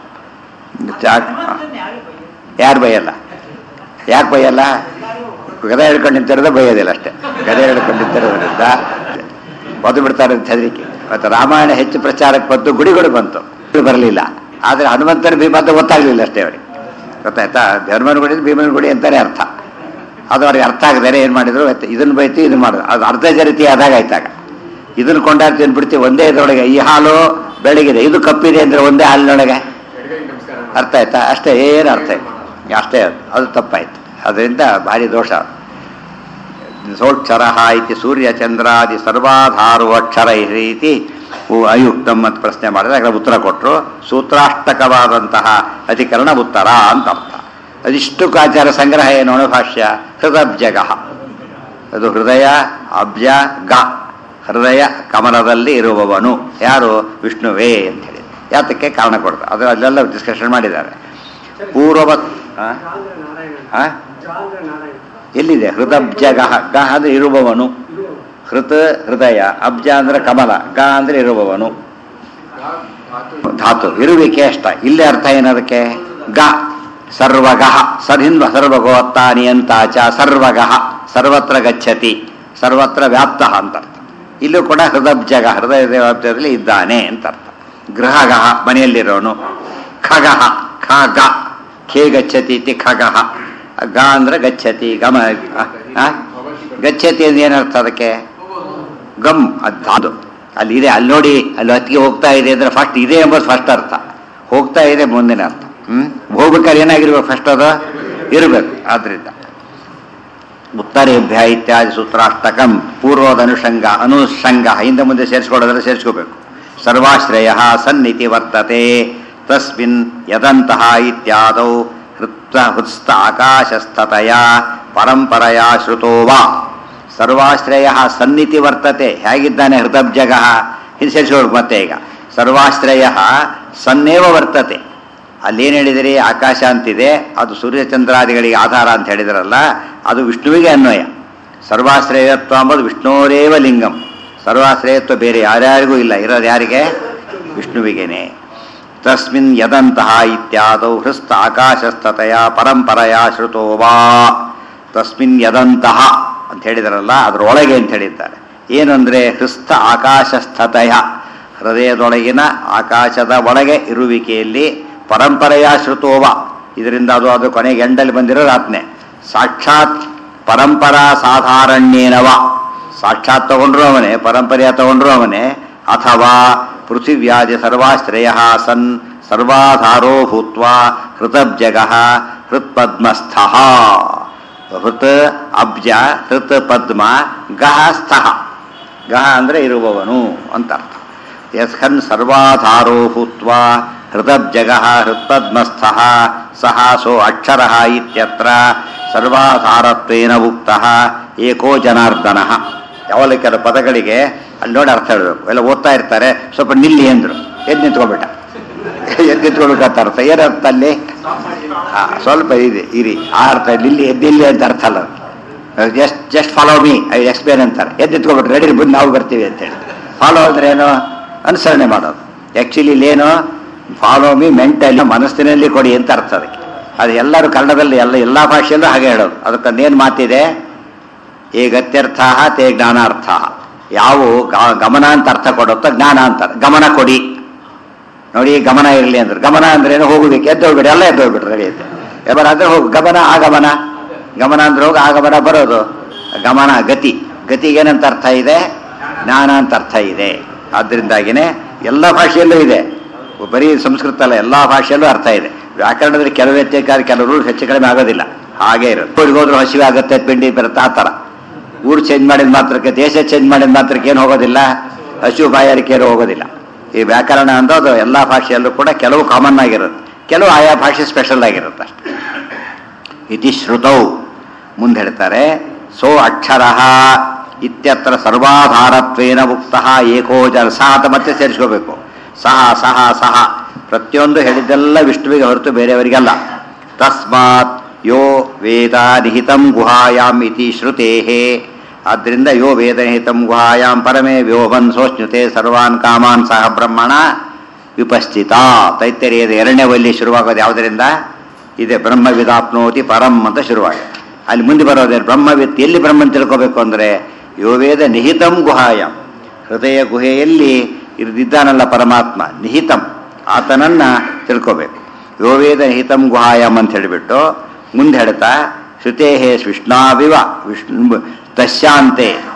ಯಾರು ಬೈಯಲ್ಲ ಯಾಕೆ ಬೈಯಲ್ಲ ಗದೆ ಹಿಡ್ಕೊಂಡು ನಿಂತಿರೋದೇ ಬೈಯೋದಿಲ್ಲ ಅಷ್ಟೇ ಗದೆ ಹಿಡ್ಕೊಂಡು ನಿಂತಿರೋದ್ರಿಂದ ಬದು ಬಿಡ್ತಾರೆ ಅಂತ ಹೆದರಿಕೆ ಮತ್ತು ರಾಮಾಯಣ ಹೆಚ್ಚು ಪ್ರಚಾರಕ್ಕೆ ಬಂತು ಗುಡಿಗಳು ಬಂತು ಬರಲಿಲ್ಲ ಆದರೆ ಹನುಮಂತನ ಭೀಮ ಅಂತ ಗೊತ್ತಾಗಲಿಲ್ಲ ಅಷ್ಟೇ ಅವರಿಗೆ ಗೊತ್ತಾಯ್ತಾ ಧರ್ಮನ ಗುಡಿ ಭೀಮನ ಗುಡಿ ಅಂತಾನೆ ಅರ್ಥ ಅದು ಅವ್ರಿಗೆ ಅರ್ಥ ಆಗದರೆ ಏನು ಮಾಡಿದ್ರು ಇದನ್ನು ಬೈತು ಇದನ್ನು ಮಾಡಿದ್ರು ಅದು ಅರ್ಧ ಜರಿತಿ ಆದಾಗ ಆಯ್ತಾಗ ಇದನ್ನು ಕೊಂಡಾಡ್ತಿ ಅಂದ್ಬಿಡ್ತೀವಿ ಒಂದೇ ಇದರೊಳಗೆ ಈ ಹಾಲು ಬೆಳಗಿದೆ ಇದು ಕಪ್ಪಿದೆ ಅಂದ್ರೆ ಒಂದೇ ಹಾಲಿನೊಳಗೆ ಅರ್ಥ ಆಯ್ತಾ ಅಷ್ಟೇ ಏನು ಅರ್ಥ ಇಲ್ಲ ಅಷ್ಟೇ ಅದು ಅದು ತಪ್ಪಾಯ್ತು ಅದರಿಂದ ಭಾರಿ ದೋಷ ಸೋಕ್ಷರ ಇತಿ ಸೂರ್ಯ ಚಂದ್ರಾದಿ ಸರ್ವಾಧಾರು ಅಕ್ಷರ ರೀತಿ ಅಯುಕ್ತಂ ಅಂತ ಪ್ರಶ್ನೆ ಮಾಡಿದಾಗ ಉತ್ತರ ಕೊಟ್ಟರು ಸೂತ್ರಾಷ್ಟಕವಾದಂತಹ ಅಧಿಕರಣ ಉತ್ತರ ಅಂತ ಅರ್ಥ ಅದಿಷ್ಟುಕಾಚಾರ ಸಂಗ್ರಹ ಏನು ಅನ್ನೋ ಭಾಷ್ಯ ಹೃದಬ್ಜಗ ಅದು ಹೃದಯ ಅಬ್ಜ ಗ ಹೃದಯ ಕಮಲದಲ್ಲಿ ಇರುವವನು ಯಾರು ವಿಷ್ಣುವೇ ಅಂತ ಹೇಳಿ ಯಾತಕ್ಕೆ ಕಾರಣ ಕೊಡ್ತಾರೆ ಅದು ಅಲ್ಲೆಲ್ಲ ಡಿಸ್ಕಷನ್ ಮಾಡಿದ್ದಾರೆ ಪೂರ್ವವತ್ ಆ? ಆ? ಎಲ್ಲಿದೆ ಹೃದಬ್ಜಗ ಗ ಅಂದ್ರೆ ಇರುವವನು ಹೃತ್ ಹೃದಯ ಅಬ್ಜ ಅಂದ್ರೆ ಕಮಲ ಗ ಅಂದ್ರೆ ಇರುವವನು ಧಾತು ಇರುವಿಕೆ ಅಷ್ಟ ಇಲ್ಲಿ ಅರ್ಥ ಏನದಕ್ಕೆ ಗ ಸರ್ವಗಃ ಸರ್ಹಿಂದ ಸರ್ವಗೋತ್ತಾನಿ ಅಂತಾಚ ಸರ್ವಗಃ ಸರ್ವತ್ರ ಗಚ್ಚತಿ ಸರ್ವತ್ರ ವ್ಯಾಪ್ತ ಅಂತ ಅರ್ಥ ಇಲ್ಲೂ ಕೂಡ ಹೃದಬ್ಜಗ ಹೃದಯ ವ್ಯಾಪ್ತಿಯಲ್ಲಿ ಇದ್ದಾನೆ ಅಂತ ಅರ್ಥ ಗೃಹಗಃ ಮನೆಯಲ್ಲಿರೋನು ಖಗಃ ಖ ಗ ಖೇ ಗಚ್ಚತಿ ಇತಿ ಖಗಃ ಗ ಅಂದ್ರೆ ಗಚ್ಚತಿ ಗಮ ಆ? ಗಚ್ಚತಿ ಅಂದ್ರೆ ಏನರ್ಥ ಅದಕ್ಕೆ ಗಮ್ ಅದು ಅದು ಅಲ್ಲಿ ಇದೆ ಅಲ್ಲಿ ನೋಡಿ ಅಲ್ಲಿ ಹೊತ್ತಿಗೆ ಹೋಗ್ತಾ ಇದೆ ಅಂದ್ರೆ ಫಸ್ಟ್ ಇದೆ ಎಂಬುದು ಫಸ್ಟ್ ಅರ್ಥ ಹೋಗ್ತಾ ಇದೆ ಮುಂದಿನ ಅರ್ಥ ಹ್ಮ್ ಹೋಗ್ಬೇಕಾದ್ರೆ ಏನಾಗಿರ್ಬೇಕು ಫಸ್ಟ್ ಅದು ಇರಬೇಕು ಆದ್ರಿಂದ ಉತ್ತರೇಭ್ಯ ಇತ್ಯಾದಿ ಸೂತ್ರಾಷ್ಟಕಂ ಪೂರ್ವದ ಅನುಷಂಗ ಅನುಷಂಗ ಹಿಂದೆ ಮುಂದೆ ಸೇರಿಸ್ಕೊಳ್ಳೋದ್ರೆ ಸೇರಿಸ್ಕೋಬೇಕು ಸರ್ವಾಶ್ರಯ ಸನ್ನಿತಿ ವರ್ತತೆ ತಸ್ಮಿನ್ ಯದಂತಹ ಇತ್ಯಾದೌ ಹೃತ್ತ ಹೃತ್ಸ್ಥ ಆಕಾಶಸ್ಥತೆಯ ಪರಂಪರೆಯ ಶ್ರುತೋ ವಾ ಸರ್ವಾಶ್ರಯ ಸನ್ನಿತಿ ವರ್ತತೆ ಹೇಗಿದ್ದಾನೆ ಹೃದಬ್ಜಗ ಇದು ಸೇರಿಸ್ಕೊಳ್ಬೇಕು ಮತ್ತೆ ಈಗ ಸರ್ವಾಶ್ರಯ ಸನ್ನೇವ ವರ್ತತೆ ಅಲ್ಲೇನು ಹೇಳಿದಿರಿ ಆಕಾಶ ಅಂತಿದೆ ಅದು ಸೂರ್ಯಚಂದ್ರಾದಿಗಳಿಗೆ ಆಧಾರ ಅಂತ ಹೇಳಿದ್ರಲ್ಲ ಅದು ವಿಷ್ಣುವಿಗೆ ಅನ್ವಯ ಸರ್ವಾಶ್ರಯತ್ವ ಅಂಬುದು ವಿಷ್ಣೋರೇವ ಲಿಂಗಂ ಸರ್ವಾಶ್ರಯತ್ವ ಬೇರೆ ಯಾರ್ಯಾರಿಗೂ ಇಲ್ಲ ಇರೋದು ಯಾರಿಗೆ ವಿಷ್ಣುವಿಗೇನೆ ತಸ್ಮಿನ್ ಯದಂತಹ ಇತ್ಯಾದೌ ಹೃಸ್ತ ಆಕಾಶಸ್ಥತೆಯ ಪರಂಪರೆಯ ಶ್ರುತೋ ವಾ ತಸ್ಮಿನ್ ಯದಂತಹ ಅಂತ ಹೇಳಿದಾರಲ್ಲ ಅದರೊಳಗೆ ಅಂತ ಹೇಳಿದ್ದಾರೆ ಏನಂದ್ರೆ ಹೃಸ್ತ ಆಕಾಶಸ್ಥತೆಯ ಹೃದಯದೊಳಗಿನ ಆಕಾಶದ ಒಳಗೆ ಇರುವಿಕೆಯಲ್ಲಿ ಪರಂಪರೆಯ ಶ್ರುತೋವ ಇದರಿಂದ ಅದು ಅದು ಕೊನೆಗೆ ಎಂಡಲ್ಲಿ ಬಂದಿರೋದು ಆತ್ನೆ ಸಾಕ್ಷಾತ್ ಪರಂಪರಾ ಸಾಧಾರಣ್ಯೇನವ ಸಾಕ್ಷಾತ್ ತಗೊಂಡ್ರು ಅವನೇ ಪರಂಪರೆಯ ತಗೊಂಡ್ರು ಅವನೇ ಅಥವಾ ಪೃಥಿವ್ಯಾದಿ ಸರ್ವಾಶ್ರಯ ಸನ್ ಸರ್ವಾಧಾರೋ ಭೂತ್ವ ಹೃತಬ್ಜಗ ಹೃತ್ಪದ್ಮಸ್ಥ ಹೃತ್ ಅಬ್ಜ ಹೃತ್ ಪದ್ಮ ಗಹ ಸ್ಥಃ ಗಹ ಅಂದರೆ ಇರುವವನು ಅಂತ ಅರ್ಥ ಯಸ್ಕನ್ ಸರ್ವಾಧಾರೋ ಭೂತ್ವ ಹೃದಬ್ಜಗ ಹೃತ್ಪದ್ಮಸ್ಥ ಸಹ ಸೋ ಅಕ್ಷರ ಇತ್ಯತ್ರ ಸರ್ವಾಧಾರತ್ವೇನ ಉಕ್ತ ಏಕೋ ಜನಾರ್ದನ ಯಾವಲ್ಲ ಕೆಲವು ಪದಗಳಿಗೆ ಅಲ್ಲಿ ನೋಡಿ ಅರ್ಥ ಹೇಳಬೇಕು ಎಲ್ಲ ಓದ್ತಾ ಇರ್ತಾರೆ ಸ್ವಲ್ಪ ನಿಲ್ಲಿ ಅಂದ್ರು ಎದ್ದು ನಿಂತ್ಕೊಂಡ್ಬಿಟ್ಟ ಎದ್ದು ನಿಂತ್ಕೊಳ್ಬೇಕಂತ ಅರ್ಥ ಏನರ್ಥ ಅಲ್ಲಿ ಆ, ಸ್ವಲ್ಪ ಇದೆ ಇರಿ ಆ ಅರ್ಥ ನಿಲ್ಲಿ ಎದ್ದಿಲ್ಲಿ ಅಂತ ಅರ್ಥ ಅಲ್ಲ just just follow me I explain ಅಂತಾರೆ ಎದ್ದು ನಿಂತ್ಕೊಬಿಟ್ರೆ ರೆಡಿ ಬಂದು ನಾವು ಬರ್ತೀವಿ ಅಂತೇಳಿ ಫಾಲೋ ಅಂದ್ರೆ ಏನು ಅನುಸರಣೆ ಮಾಡೋದು ಆ್ಯಕ್ಚುಲಿ ಇಲ್ಲೇನು ಫಾಲೋ ಮೀ ಮೆಂಟಲ್ ಮನಸ್ಸಿನಲ್ಲಿ ಕೊಡಿ ಅಂತ ಅರ್ಥ ಅದಕ್ಕೆ ಅದು ಎಲ್ಲರೂ ಕನ್ನಡದಲ್ಲಿ ಎಲ್ಲ ಎಲ್ಲ ಭಾಷೆಯಲ್ಲೂ ಹಾಗೆ ಹೇಳೋದು ಅದಕ್ಕೊಂದೇನು ಮಾತಿದೆ ಈ ಗತ್ಯರ್ಥ ತೇ ಜ್ಞಾನಾರ್ಥ ಯಾವ ಗ- ಗಮನ ಅಂತ ಅರ್ಥ ಕೊಡುತ್ತೋ ಜ್ಞಾನ ಅಂತಾರೆ ಗಮನ ಕೊಡಿ ನೋಡಿ ಗಮನ ಇರಲಿ ಅಂದ್ರೆ ಗಮನ ಅಂದ್ರೆ ಏನು ಹೋಗ್ಬೇಕು ಎದ್ದು ಹೋಗ್ಬಿಡಿ ಎಲ್ಲ ಎದ್ದು ಹೋಗ್ಬಿಟ್ರೆ ರೆಡಿ ಅಂತ ಎಬರ ಅಂದ್ರೆ ಹೋಗು ಗಮನ ಆಗಮನ ಗಮನ ಅಂದ್ರೆ ಹೋಗಿ ಆಗಮನ ಬರೋದು ಗಮನ ಗತಿ ಗತಿಗೆ ಏನಂತ ಅರ್ಥ ಇದೆ ಜ್ಞಾನ ಅಂತ ಅರ್ಥ ಇದೆ ಆದ್ರಿಂದಾಗಿನೇ ಎಲ್ಲ ಭಾಷೆಯಲ್ಲೂ ಇದೆ ಬರೀ ಸಂಸ್ಕೃತ ಅಲ್ಲ ಎಲ್ಲ ಭಾಷೆಯಲ್ಲೂ ಅರ್ಥ ಇದೆ ವ್ಯಾಕರಣದಲ್ಲಿ ಕೆಲವು ವ್ಯತ್ಯಾಸ ಕೆಲವು ರೂಲ್ಸ್ ಹೆಚ್ಚು ಕಡಿಮೆ ಆಗೋದಿಲ್ಲ ಹಾಗೆ ಇರುತ್ತೆ ಊರಿಗೆ ಹೋದ್ರು ಹಸಿವೆ ಆಗುತ್ತೆ ಪಿಂಡಿ ಬರುತ್ತೆ ಆ ಥರ ಊರು ಚೇಂಜ್ ಮಾಡಿದ ಮಾತ್ರಕ್ಕೆ ದೇಶ ಚೇಂಜ್ ಮಾಡಿದ ಮಾತ್ರಕ್ಕೆ ಏನು ಹೋಗೋದಿಲ್ಲ ಹಸಿವು ಬಾಯಾರಿಕೆ ಏನು ಹೋಗೋದಿಲ್ಲ ಈ ವ್ಯಾಕರಣ ಅನ್ನೋದು ಎಲ್ಲ ಭಾಷೆಯಲ್ಲೂ ಕೂಡ ಕೆಲವು ಕಾಮನ್ ಆಗಿರುತ್ತೆ ಕೆಲವು ಆಯಾ ಭಾಷೆ ಸ್ಪೆಷಲ್ ಆಗಿರುತ್ತೆ ಅಷ್ಟೆ ಇತಿ ಶ್ರುತೌ ಮುಂದೆ ಹೇಳ್ತಾರೆ ಸೋ ಅಕ್ಷರ ಇತ್ಯತ್ರ ಸರ್ವಾಧಾರತ್ವೇನ ಉಕ್ತ ಏಕೋ ಜನ ಸಹ ಅಂತ ಮತ್ತೆ ಸೇರಿಸ್ಕೋಬೇಕು ಸಹ ಸಹ ಸಹ ಪ್ರತಿಯೊಂದು ಹೇಳಿದ್ದೆಲ್ಲ ವಿಷ್ಣುವಿಗೆ ಹೊರತು ಬೇರೆಯವರಿಗಲ್ಲ ತಸ್ಮಾತ್ ಯೋ ವೇದ ನಿಹಿತಂ ಗುಹಾಯಾಮ್ ಇತಿ ಶ್ರುತೇಹೇ ಆದ್ದರಿಂದ ಯೋ ವೇದ ನಿಹಿತಂ ಗುಹಾಯಾಮ್ ಪರಮೇ ವ್ಯೋಮನ್ ಸೋಷ್ಣುತೆ ಸರ್ವಾನ್ ಕಾಮಾನ್ ಸಹ ಬ್ರಹ್ಮಣ ವಿಪಸ್ಥಿತ ತೈತ್ತರಿಯದ ಎರಡನೇ ವಲ್ಲಿ ಶುರುವಾಗೋದು ಯಾವುದರಿಂದ ಇದೆ ಬ್ರಹ್ಮವಿದಾಪ್ನೋತಿ ಪರಂ ಅಂತ ಶುರುವಾಗಿದೆ ಅಲ್ಲಿ ಮುಂದೆ ಬರೋದೇ ಬ್ರಹ್ಮವಿತ್ ಎಲ್ಲಿ ಬ್ರಹ್ಮನ್ ತಿಳ್ಕೋಬೇಕು ಅಂದರೆ ಯೋವೇದ ನಿಹಿತಂ ಗುಹಾಯಂ ಹೃದಯ ಗುಹೆಯಲ್ಲಿ ಇದ್ದಾನಲ್ಲ ಪರಮಾತ್ಮ ನಿಹಿತಂ ಆತನನ್ನ ತಿಳ್ಕೋಬೇಕು ಯೋವೇದ ನಿಹಿತಂ ಗುಹಾಯಂ ಅಂತ ಹೇಳಿಬಿಟ್ಟು ಮುಂದೆ ಹೇಳ್ತಾ ಶ್ರುತೇಹೇ ವಿಷ್ಣಾವಿವ ವಿಷ್ಣು ತಸ್ಯಾಂತೆ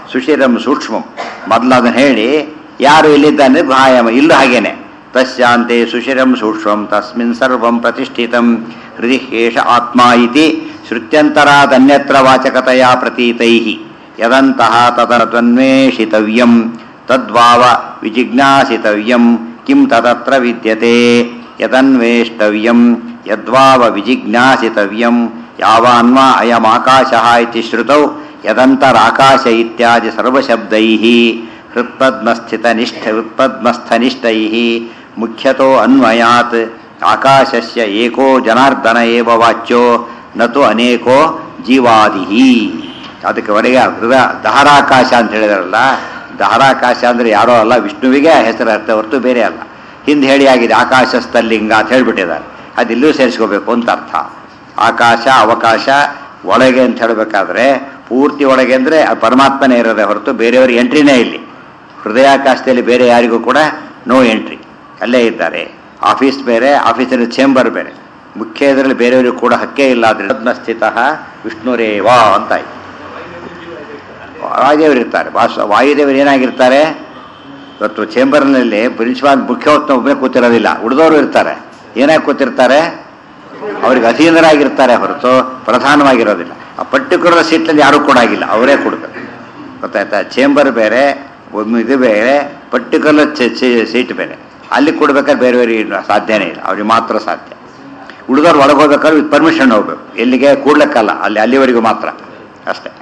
ಸುಶಿರಂ ಸೂಕ್ಷ್ಮಂ ಮೊದಲು ಅದನ್ನು ಹೇಳಿ ಯಾರು ಇಲ್ಲಿದ್ದಾನೆ ಗುಹಾಯಾಮ ಇಲ್ಲೂ ಹಾಗೇನೆ ತಸ್ಯಾಂತೆ ಸುಶಿರಂ ಸೂಕ್ಷ್ಮಂ ತಸ್ಮಿನ್ ಸರ್ವಂ ಪ್ರತಿಷ್ಠಿತಂ ಹೃದಯ ಏಷ ಆತ್ಮ ಇತಿ ಶ್ರುತ್ಯಂತರಾದನ್ಯತ್ರ ವಾಚಕತೆಯ ಪ್ರತೀತೈ ಯದಂತಹ ತದನ್ವೇಷಿತವ್ಯಂ ತದ್ವಾವ ವಿಜಿಜ್ಞಾಸಿತವ್ಯಂ ಕಿಂ ತದತ್ರ ವಿದ್ಯತೆ ಯದನ್ವೇಷ್ಟವ್ಯಂ ಯದ್ವಾವ ವಿಜಿಜ್ಞಾಸಿತವ್ಯಂ ಯಾವಾನ್ವಾ ಅಯಮಾಕಾಶಃ ಇತಿ ಶ್ರುತೌ ಯದಂತರಾಕಾಶ ಇತ್ಯಾದಿ ಸರ್ವಶಬ್ದೈಃ ಹೃತ್ಪದ್ಮಸ್ಥಿತನಿಷ್ಠ ಹೃತ್ಪದ್ಮಸ್ಥನಿಷ್ಠೈಃ ಮುಖ್ಯತೋ ಅನ್ವಯಾತ್ ಆಕಾಶಸ್ಯ ಏಕೋ ಜನಾರ್ದನ ಏವ ವಾಚ್ಯೋ ನತು ಅನೇಕೋ ಜೀವಾದಿಃ ಅದಕ್ಕೆ ಹೊರಗೆ ಹೃದಯ ದಹರಾಕಾಶ ಅಂತ ಹೇಳಿದಾರಲ್ಲ ದಹರಾಕಾಶ ಅಂದರೆ ಯಾರೋ ಅಲ್ಲ ವಿಷ್ಣುವಿಗೆ ಹೆಸರು ಅರ್ಥ ಹೊರತು ಬೇರೆ ಅಲ್ಲ ಹಿಂದೆ ಹೇಳಿ ಆಗಿದೆ ಆಕಾಶ ಸ್ಥಲಿಂಗ ಅಂತ ಹೇಳ್ಬಿಟ್ಟಿದ್ದಾರೆ ಅದಿಲ್ಲೂ ಸೇರಿಸ್ಕೋಬೇಕು ಅಂತ ಅರ್ಥ ಆಕಾಶ ಅವಕಾಶ ಒಳಗೆ ಅಂತ ಹೇಳಬೇಕಾದ್ರೆ ಪೂರ್ತಿ ಒಳಗೆ ಅಂದರೆ ಪರಮಾತ್ಮನೇ ಇರೋದೇ ಹೊರತು ಬೇರೆಯವ್ರಿಗೆ ಎಂಟ್ರಿನೇ ಇಲ್ಲಿ ಹೃದಯಾಕಾಶದಲ್ಲಿ ಬೇರೆ ಯಾರಿಗೂ ಕೂಡ ನೋ ಎಂಟ್ರಿ ಅಲ್ಲೇ ಇದ್ದಾರೆ ಆಫೀಸ್ ಬೇರೆ ಆಫೀಸಿನ ಚೇಂಬರ್ ಬೇರೆ ಮುಖ್ಯ ಇದರಲ್ಲಿ ಬೇರೆಯವ್ರಿಗೆ ಕೂಡ ಹಕ್ಕೇ ಇಲ್ಲ ಆದ್ರೆ ಸ್ಥಿತ ವಿಷ್ಣುರೇವಾ ಅಂತ ಆಯ್ತು ವಾಯುದೇವರು ಇರ್ತಾರೆ ವಾಸ ವಾಯುದೇವರು ಏನಾಗಿರ್ತಾರೆ ಇವತ್ತು ಚೇಂಬರ್ನಲ್ಲಿ ಪ್ರಿನ್ಸಿಪಾಲ್ ಮುಖ್ಯ ಹೊತ್ತು ಒಬ್ಬನೇ ಕೂತಿರೋದಿಲ್ಲ ಉಳಿದವರು ಇರ್ತಾರೆ ಏನಾಗಿ ಕೂತಿರ್ತಾರೆ ಅವ್ರಿಗೆ ಅಧೀನರಾಗಿರ್ತಾರೆ ಹೊರತು ಪ್ರಧಾನವಾಗಿರೋದಿಲ್ಲ ಆ ಪರ್ಟಿಕ್ಯುಲರ್ ಸೀಟ್ನಲ್ಲಿ ಯಾರೂ ಕೊಡಾಗಿಲ್ಲ ಅವರೇ ಕೊಡ್ಬೇಕು ಗೊತ್ತಾಯ್ತಾ ಚೇಂಬರ್ ಬೇರೆ ಒಂದು ಇದು ಬೇರೆ ಪರ್ಟಿಕ್ಯುಲರ್ ಸೀಟ್ ಬೇರೆ ಅಲ್ಲಿ ಕೊಡ್ಬೇಕಾದ್ರೆ ಬೇರೆ ಬೇರೆ ಇಲ್ಲ, ಸಾಧ್ಯನೇ ಇಲ್ಲ ಅವ್ರಿಗೆ ಮಾತ್ರ ಸಾಧ್ಯ ಉಳಿದವ್ರು ಒಳಗೆ ಹೋಗ್ಬೇಕಾದ್ರೆ ವಿತ್ ಪರ್ಮಿಷನ್ ಹೋಗ್ಬೇಕು ಎಲ್ಲಿಗೆ ಕೂಡ್ಲಿಕ್ಕಲ್ಲ ಅಲ್ಲಿ ಅಲ್ಲಿವರೆಗೂ ಮಾತ್ರ ಅಷ್ಟೇ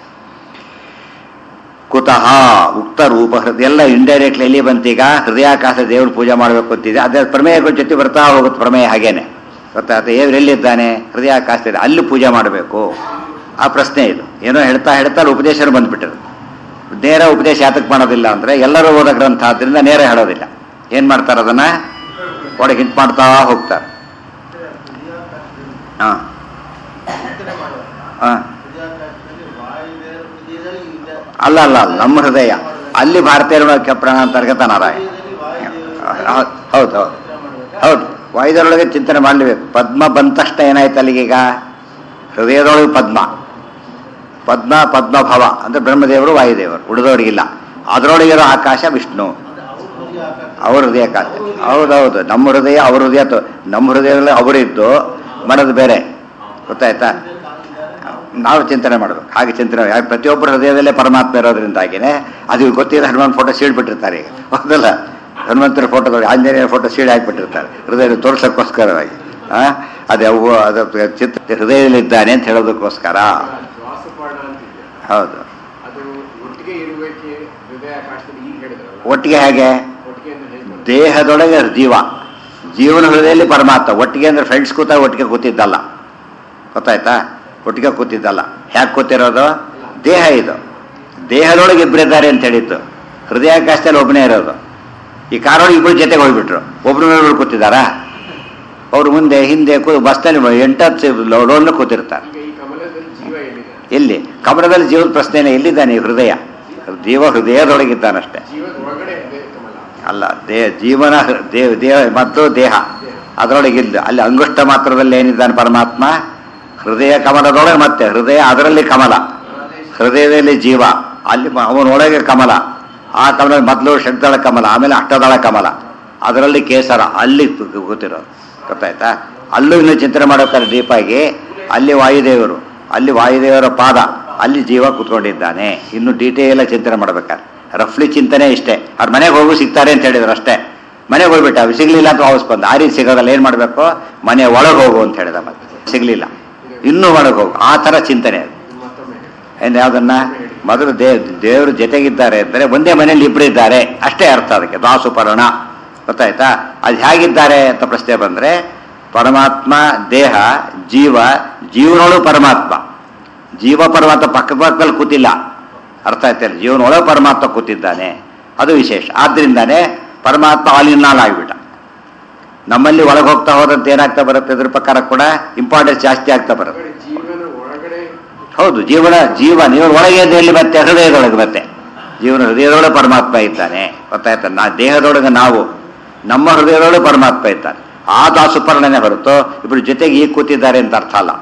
ಕುತಃ ಉಕ್ತ ರೂಪ ಹೃದಯ ಎಲ್ಲ ಇಂಡೈರೆಕ್ಟ್ಲಿ ಎಲ್ಲಿ ಬಂತೀಗ ಹೃದಯಾಕಾಶ ದೇವ್ರ ಪೂಜೆ ಮಾಡಬೇಕು ಅಂತಿದೆ ಅದೇ ಪ್ರಮೇಯಗಳ ಜೊತೆ ಬರ್ತಾ ಹೋಗುತ್ತೆ ಪ್ರಮೇಯ ಹಾಗೇನೆ ಗೊತ್ತಾಗುತ್ತೆ ದೇವ್ರು ಎಲ್ಲಿದ್ದಾನೆ ಹೃದಯಾಕಾಶದಲ್ಲಿ ಅಲ್ಲಿ ಪೂಜೆ ಮಾಡಬೇಕು ಆ ಪ್ರಶ್ನೆ ಇದು ಏನೋ ಹೇಳ್ತಾ ಹೇಳ್ತಾ ಅಲ್ಲಿ ಉಪದೇಶ ಬಂದ್ಬಿಟ್ಟಿರೋದು ನೇರ ಉಪದೇಶ ಯಾತಕ್ಕೆ ಮಾಡೋದಿಲ್ಲ ಅಂದರೆ ಎಲ್ಲರೂ ಓದೋ ಗ್ರಂಥ ಆದ್ರಿಂದ ನೇರ ಹೇಳೋದಿಲ್ಲ ಏನು ಮಾಡ್ತಾರೆ ಅದನ್ನ ಒಳಗೆ ಹಿಂಟ್ ಮಾಡ್ತಾ ಹೋಗ್ತಾರೆ ಹಾಂ ಹಾಂ ಅಲ್ಲ ಅಲ್ಲ ಅಲ್ಲ ನಮ್ಮ ಹೃದಯ ಅಲ್ಲಿ ಭಾರತೀಯ ಪ್ರಾಣ ಅಂತರ್ಗತ ನಾರಾಯಣ ಹೌದು ಹೌದು ಹೌದು ಹೌದು ವಾಯುದರೊಳಗೆ ಚಿಂತನೆ ಮಾಡಲೇಬೇಕು ಪದ್ಮ ಬಂದ ತಕ್ಷಣ ಏನಾಯ್ತು ಅಲ್ಲಿಗೀಗ ಹೃದಯದೊಳಗೆ ಪದ್ಮ ಪದ್ಮ ಪದ್ಮಭವ ಅಂದ್ರೆ ಬ್ರಹ್ಮದೇವರು ವಾಯುದೇವರು ಉಳಿದವರಿಗಿಲ್ಲ ಅದರೊಳಗಿರೋ ಆಕಾಶ ವಿಷ್ಣು ಅವ್ರ ಹೃದಯ ಆಕಾಶ ಹೌದೌದು ನಮ್ಮ ಹೃದಯ ಅವ್ರ ಹೃದಯ ತ- ನಮ್ಮ ಹೃದಯದಲ್ಲಿ ಅವರಿದ್ದು ಮಾಡೋದು ಬೇರೆ ಗೊತ್ತಾಯ್ತಾ ನಾವು ಚಿಂತನೆ ಮಾಡಬೇಕು ಹಾಗೆ ಚಿಂತನೆ ಯಾಕೆ ಪ್ರತಿಯೊಬ್ಬರ ಹೃದಯದಲ್ಲೇ ಪರಮಾತ್ಮ ಇರೋದ್ರಿಂದಾಗಿನೇ ಅದು ಗೊತ್ತಿಲ್ಲ ಹನುಮಾನ್ ಫೋಟೋ ಸೀಳ್ಬಿಟ್ಟಿರ್ತಾರೆ ಈಗ ಹೌದಲ್ಲ ಹನುಮಂತರ ಫೋಟೋದೊಳಗೆ ಆಂಜನೇಯ ಫೋಟೋ ಸೀಳಿ ಹಾಕ್ಬಿಟ್ಟಿರ್ತಾರೆ ಹೃದಯ ತೋರ್ಸೋಕ್ಕೋಸ್ಕರವಾಗಿ ಆ ಅದು ಅವು ಅದು ಚಿತ್ರ ಹೃದಯದಲ್ಲಿದ್ದಾನೆ ಅಂತ ಹೇಳೋದಕ್ಕೋಸ್ಕರ ಶ್ವಾಸಪರ್ಣ ಅಂತಿದೆ ಹೌದು ಅದು ಒಟ್ಟಿಗೆ ಇರುವಿಕೆ ಹೃದಯ ಆಕಾಶದಲ್ಲಿ ಈಗ ಹೇಳಿದ್ರಲ್ಲ ಒಟ್ಟಿಗೆ ಹೇಗೆ ಒಟ್ಟಿಗೆ ಅಂದ್ರೆ ಹೇಗೆ ಬರುತ್ತೆ? ದೇಹದೊಳಗೆ ಜೀವ ಜೀವನ ಹೃದಯದಲ್ಲಿ ಪರಮಾತ್ಮ ಒಟ್ಟಿಗೆ ಅಂದ್ರೆ ಫ್ರೆಂಡ್ಸ್ ಕೂತ ಒಟ್ಟಿಗೆ ಕೂತಿದ್ದಲ್ಲ ಗೊತ್ತಾಯ್ತಾ ಒಟ್ಟಿಗೆ ಕೂತಿದ್ದಲ್ಲ ಹ್ಯಾಕೆ ಕೂತಿರೋದು ದೇಹ ಇದು ದೇಹದೊಳಗೆ ಇಬ್ಬರಿದ್ದಾರೆ ಅಂತ ಹೇಳಿತ್ತು ಹೃದಯಾಕಾಶದಲ್ಲಿ ಒಬ್ಬನೇ ಇರೋದು ಈ ಕಾರೊಳಗೆ ಇಬ್ಬರು ಜೊತೆಗೆ ಹೋಗ್ಬಿಟ್ರು ಒಬ್ರು ಮೇಲೆ ಕೂತಿದ್ದಾರಾ ಅವ್ರು ಮುಂದೆ ಹಿಂದೆ ಕೂ ಬಸ್ನಲ್ಲಿ ಎಂಟತ್ತು ಲೋಡ್ಲು ಕೂತಿರ್ತಾರೆ ಈಗ ಈ ಕಮಲದಲ್ಲಿ ಜೀವ ಎಲ್ಲಿದೆ ಎಲ್ಲಿ ಕಮಲದಲ್ಲಿ ಜೀವದ ಪ್ರಶ್ನೆನೇ ಎಲ್ಲಿದ್ದಾನೆ ಈ ಹೃದಯ ಜೀವ ಹೃದಯದೊಳಗಿದ್ದಾನಷ್ಟೇ ಜೀವದ ಒಳಗಡೆ ಇದೆ ಕಮಲ ಅಲ್ಲ ದೇಹ ಜೀವನ ಹೃ- ದೇಹ ದೇಹ ಮತ್ತು ದೇಹ ಅದರೊಳಗಿಲ್ಲ ಅಲ್ಲಿ ಅಂಗುಷ್ಟ ಮಾತ್ರದಲ್ಲಿ ಏನಿದ್ದಾನೆ ಪರಮಾತ್ಮ ಹೃದಯ ಕಮಲದೊಳಗೆ ಮತ್ತೆ ಹೃದಯ ಅದರಲ್ಲಿ ಕಮಲ ಹೃದಯದಲ್ಲಿ ಜೀವ ಅಲ್ಲಿ ಮ- ಅವನೊಳಗೆ ಕಮಲ ಆ ಕಮಲ ಮೊದಲು ಷಡ್ದಳ ಕಮಲ ಆಮೇಲೆ ಅಷ್ಟದಳ ಕಮಲ ಅದರಲ್ಲಿ ಕೇಸರ ಅಲ್ಲಿ ಕು- ಕು- ಕೂತಿರೋದು ಗೊತ್ತಾಯ್ತಾ ಅಲ್ಲೂ ಇನ್ನು ಚಿಂತನೆ ಮಾಡೋಕ್ಕಾರೆ ಡೀಪಾಗಿ ಅಲ್ಲಿ ವಾಯುದೇವರು ಅಲ್ಲಿ ವಾಯುದೇವರ ಪಾದ ಅಲ್ಲಿ ಜೀವ ಕೂತ್ಕೊಂಡಿದ್ದಾನೆ ಇನ್ನು ಡೀಟೇಲ್ ಚಿಂತನೆ ಮಾಡ್ಬೇಕಾದ್ರೆ ರಫ್ಲಿ ಚಿಂತನೆ ಇಷ್ಟೇ ಅವ್ರ ಮನೆಗೆ ಹೋಗು ಸಿಗ್ತಾರೆ ಅಂತ ಹೇಳಿದ್ರು ಅಷ್ಟೇ ಮನೆಗೆ ಹೋಗ್ಬಿಟ್ಟ ಅವು ಸಿಗ್ಲಿಲ್ಲ ಅಂತ ವಾಪಸ್ ಬಂದ ಆ ರೀತಿ ಸಿಗೋದಲ್ಲ ಏನು ಮಾಡಬೇಕು ಮನೆ ಒಳಗೆ ಹೋಗು ಅಂತ ಹೇಳಿದ ಮತ್ತೆ ಸಿಗ್ಲಿಲ್ಲ ಇನ್ನೂ ಒಳಗೆ ಹೋಗು ಆ ಥರ ಚಿಂತನೆ ಅದು ಇದು ಮತ್ತೊಮ್ಮೆ ಏನು ಯಾವುದನ್ನ ಮೊದಲು ದೇ ದೇವರು ಜೊತೆಗಿದ್ದಾರೆ ಅಂದರೆ ಒಂದೇ ಮನೆಯಲ್ಲಿ ಇಬ್ಬರು ಇದ್ದಾರೆ ಅಷ್ಟೇ ಅರ್ಥ ಅದಕ್ಕೆ ದಾಸುಪರ್ಣ ಗೊತ್ತಾಯ್ತಾ ಅದು ಹೇಗಿದ್ದಾರೆ ಅಂತ ಪ್ರಶ್ನೆ ಬಂದರೆ ಪರಮಾತ್ಮ ದೇಹ ಜೀವ ಜೀವನೊಳು ಪರಮಾತ್ಮ ಜೀವ ಪರಮಾತ್ಮ ಪಕ್ಕ ಪಕ್ಕದಲ್ಲಿ ಕೂತಿಲ್ಲ ಅರ್ಥ ಆಯ್ತಲ್ಲ ಜೀವನೊಳಗೆ ಪರಮಾತ್ಮ ಕೂತಿದ್ದಾನೆ ಅದು ವಿಶೇಷ ಆದ್ರಿಂದಾನೇ ಪರಮಾತ್ಮ ಆಲ್ ಇನ್ ಆಲ್ ಆಗಿಬಿಟ್ಟ ನಮ್ಮಲ್ಲಿ ಒಳಗೆ ಹೋಗ್ತಾ ಹೋದಂತೆ ಏನಾಗ್ತಾ ಬರುತ್ತೆ ಇದ್ರ ಪ್ರಕಾರ ಕೂಡ ಇಂಪಾರ್ಟೆನ್ಸ್ ಜಾಸ್ತಿ ಆಗ್ತಾ ಬರುತ್ತೆ ಒಳಗಡೆ ಜೀವನ ಒಳಗಡೆ ಹೌದು ಜೀವನ ಜೀವನ ಇವರು ಒಳಗೆ ಎಲ್ಲಿ ಮತ್ತೆ ಹೃದಯದೊಳಗೆ ಮತ್ತೆ ಜೀವನ ಹೃದಯದೊಳಗೆ ಪರಮಾತ್ಮ ಇದ್ದಾನೆ ಗೊತ್ತಾಯ್ತಾ ನಾ ದೇಹದೊಳಗೆ ನಾವು ನಮ್ಮ ಹೃದಯದೊಳಗೆ ಪರಮಾತ್ಮ ಇದ್ದಾನೆ ಆ ದಾಸುಪರ್ಣನೆ ಹೊರತು ಇಬ್ಬರು ಜೊತೆಗೆ ಈಗ ಕೂತಿದ್ದಾರೆ ಅಂತ ಅರ್ಥ ಅಲ್ಲ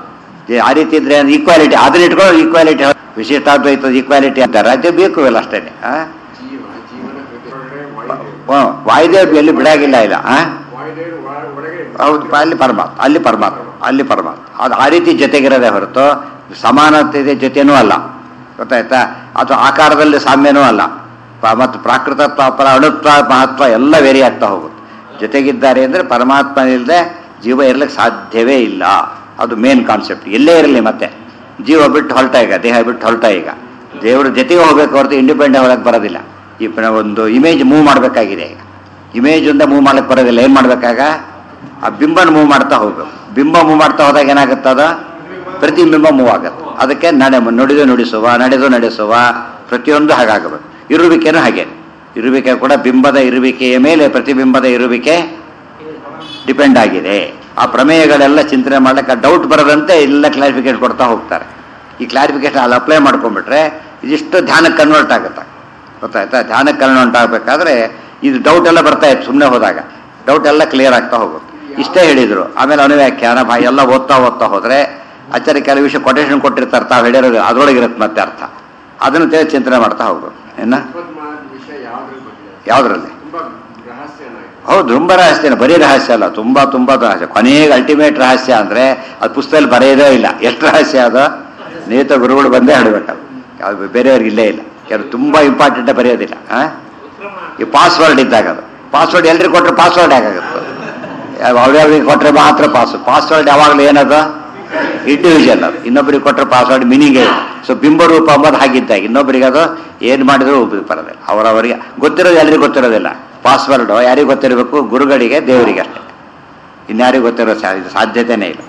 ಜೆ- ಆ ರೀತಿ ಇದ್ರೆ ಈಕ್ವಾಲಿಟಿ ಅದನ್ನ ಇಟ್ಕೊಂಡು ಈಕ್ವಾಲಿಟಿ ವಿಶಿಷ್ಟಾದ್ವೈತದ ಈಕ್ವಾಲಿಟಿ ಅಂತಾರೆ ಅದು ಬೇಕು ಇಲ್ಲ ಅಷ್ಟೇ ಆ? ಜೀವ ಜೀವನ ಕೃತಿ ಹೊರಗಡೆ ವಾಯುದೇವರು ಹ್ಮ್, ವಾಯುದೇವ್ ಎಲ್ಲಿ ಬಿಡಾಗಿಲ್ಲ ಇಲ್ಲ ಆ? ವಾಯುದೇವರು ಒಳ- ಒಳಗೆ ಹೌದು ಪ- ಅಲ್ಲಿ ಪರಮಾತ್ಮ ಅಲ್ಲಿ ಪರಮಾತ್ಮ ಅಲ್ಲಿ ಪರಮಾತ್ಮ ಅದು ಆ ರೀತಿ ಜೊತೆಗಿರೋದೇ ಹೊರತು ಸಮಾನತೆ ಜೊತೆನೂ ಅಲ್ಲ ಗೊತ್ತಾಯ್ತಾ ಅಥವಾ ಆಕಾರದಲ್ಲಿ ಸಾಮ್ಯನೂ ಅಲ್ಲ ಪ- ಮತ್ತು ಪ್ರಾಕೃತತ್ವ ಅಪರ ಅಣುತ್ವ ಮಹತ್ವ ಎಲ್ಲ ವೇರಿ ಆಗ್ತಾ ಹೋಗುತ್ತೆ ಜೊತೆಗಿದ್ದಾರೆ ಅಂದರೆ ಪರಮಾತ್ಮ ಇಲ್ಲದೆ ಜೀವ ಇರ್ಲಿಕ್ಕೆ ಸಾಧ್ಯವೇ ಇಲ್ಲ ಅದು ಮೇನ್ ಕಾನ್ಸೆಪ್ಟ್ ಎಲ್ಲೇ ಇರಲಿ ಮತ್ತೆ ಜೀವ ಬಿಟ್ಟು ಹೊರಟ ಈಗ ದೇಹ ಬಿಟ್ಟು ಹೊರಟ ಈಗ ದೇವ್ರ ಜೊತೆಗೆ ಹೋಗ್ಬೇಕು ಹೊರತು ಇಂಡಿಪೆಂಡೆಂಟ್ ಹೊರಗೆ ಬರೋದಿಲ್ಲ ಈ ಪ- ಒಂದು ಇಮೇಜ್ ಮೂವ್ ಮಾಡಬೇಕಾಗಿದೆ ಈಗ ಇಮೇಜ್ ಇಂದ ಮೂವ್ ಮಾಡಕ್ಕೆ ಬರೋದಿಲ್ಲ ಏನು ಮಾಡ್ಬೇಕಾಗ ಆ ಬಿಂಬನ ಮೂವ್ ಮಾಡ್ತಾ ಹೋಗ್ಬೇಕು ಬಿಂಬ ಮೂವ್ ಮಾಡ್ತಾ ಹೋದಾಗ ಏನಾಗುತ್ತೆ ಅದು ಪ್ರತಿಬಿಂಬ ಮೂವ್ ಆಗುತ್ತೆ ಅದಕ್ಕೆ ನಡೆ ನುಡಿದು ನುಡಿಸುವ ನಡೆದು ನಡೆಸುವ ಪ್ರತಿಯೊಂದು ಹಾಗಾಗಬೇಕು ಇರುವಿಕೆನೂ ಹಾಗೆ ಇರುವಿಕೆ ಕೂಡ ಬಿಂಬದ ಇರುವಿಕೆಯ ಮೇಲೆ ಪ್ರತಿಬಿಂಬದ ಇರುವಿಕೆ ಡಿಪೆಂಡ್ ಆಗಿದೆ ಆ ಪ್ರಮೇಯಗಳೆಲ್ಲ ಚಿಂತನೆ ಮಾಡ್ಲಿಕ್ಕೆ ಡೌಟ್ ಬರದಂತೆ ಎಲ್ಲ ಕ್ಲಾರಿಫಿಕೇಶನ್ ಕೊಡ್ತಾ ಹೋಗ್ತಾರೆ ಈ ಕ್ಲಾರಿಫಿಕೇಶನ್ ಅಲ್ಲಿ ಅಪ್ಲೈ ಮಾಡ್ಕೊಂಡ್ಬಿಟ್ರೆ ಇದಿಷ್ಟು ಧ್ಯಾನಕ್ಕೆ ಕನ್ವರ್ಟ್ ಆಗುತ್ತೆ ಗೊತ್ತಾಯ್ತಾ ಧ್ಯಾನಕ್ಕೆ ಕನ್ವರ್ಟ್ ಆಗಬೇಕಾದ್ರೆ ಇದು ಡೌಟ್ ಎಲ್ಲ ಬರ್ತಾ ಇತ್ತು ಸುಮ್ಮನೆ ಹೋದಾಗ ಡೌಟ್ ಎಲ್ಲ ಕ್ಲಿಯರ್ ಆಗ್ತಾ ಹೋಗುತ್ತೆ ಇಷ್ಟೇ ಹೇಳಿದ್ರು ಆಮೇಲೆ ಅನುವ್ಯಾಖ್ಯಾನ ಭಾ ಎಲ್ಲ ಓದ್ತಾ ಓದ್ತಾ ಹೋದ್ರೆ ಆಚಾರ್ಯ ಕೆಲವು ವಿಷಯ ಕೊಟೇಶನ್ ಕೊಟ್ಟಿರ್ತಾರೆ ತಾವು ಹೇಳಿರೋದು ಅದರೊಳಗೆ ಇರುತ್ತೆ ಮತ್ತೆ ಅರ್ಥ ಅದನ್ನು ತಿಳಿದು ಚಿಂತನೆ ಮಾಡ್ತಾ ಹೋಗ್ಬೇಕು ಏನ ಅಕಸ್ಮಾತ್ ವಿಷಯ ಯಾವ್ದ್ರಲ್ಲಿ ಬಂದಿದೆ ಯಾವುದ್ರಲ್ಲಿ ತುಂಬಾ ರಹಸ್ಯನಾಯ್ತು ಹೌದು ತುಂಬ ರಹಸ್ಯನ ಬರೀ ರಹಸ್ಯ ಅಲ್ಲ ತುಂಬಾ ತುಂಬಾ ರಹಸ್ಯ ಕೊನೆಗೆ ಅಲ್ಟಿಮೇಟ್ ರಹಸ್ಯ ಅಂದ್ರೆ ಅದು ಪುಸ್ತಕದಲ್ಲಿ ಬರೆಯೋದೇ ಇಲ್ಲ ಎಷ್ಟು ರಹಸ್ಯ ಅದು ನೇತ ಗುರುಗಳು ಬಂದೇ ಹೇಳಬೇಕದು ಅದು ಬೇರೆಯವ್ರಿಗೆ ಇಲ್ಲೇ ಇಲ್ಲ ಕೆಲವು ತುಂಬಾ ಇಂಪಾರ್ಟೆಂಟ್ ಬರೆಯೋದಿಲ್ಲ ಆ? ಈ ಪಾಸ್ವರ್ಡ್ ಇದ್ದಾಗ ಅದು ಪಾಸ್ವರ್ಡ್ ಎಲ್ರಿಗೆ ಕೊಟ್ಟರೆ ಪಾಸ್ವರ್ಡ್ ಹೇಗಾಗುತ್ತೆ ಅವ್ರವ್ರಿಗೆ ಕೊಟ್ಟರೆ ಮಾತ್ರ ಪಾಸ್ ಪಾಸ್ವರ್ಡ್ ಯಾವಾಗಲೂ ಏನದು ಇಂಡಿವಿಜುವಲ್ ಅದು ಇನ್ನೊಬ್ಬರಿಗೆ ಕೊಟ್ಟರೆ ಪಾಸ್ವರ್ಡ್ ಮೀನಿಂಗೇ ಇಲ್ಲ ಸೊ ಬಿಂಬರೂಪ ಅಂಬೋದು ಹಾಗಿದ್ದಾಗ ಇನ್ನೊಬ್ಬರಿಗೆ ಅದು ಏನು ಮಾಡಿದ್ರು ಉಪಯೋಗ ಬರೋದಿಲ್ಲ ಅವರವರಿಗೆ ಗೊತ್ತಿರೋದು ಎಲ್ರಿಗೂ ಗೊತ್ತಿರೋದಿಲ್ಲ ಪಾಸ್ವರ್ಡ್ ಯಾರಿಗೆ ಗೊತ್ತಿರಬೇಕು ಗುರುಗಳಿಗೆ ದೇವರಿಗೆ ಅಷ್ಟೇ ಇನ್ಯಾರಿಗೂ ಗೊತ್ತಿರೋ ಸಾ- ಇದು ಸಾಧ್ಯತೆನೇ ಇಲ್ಲ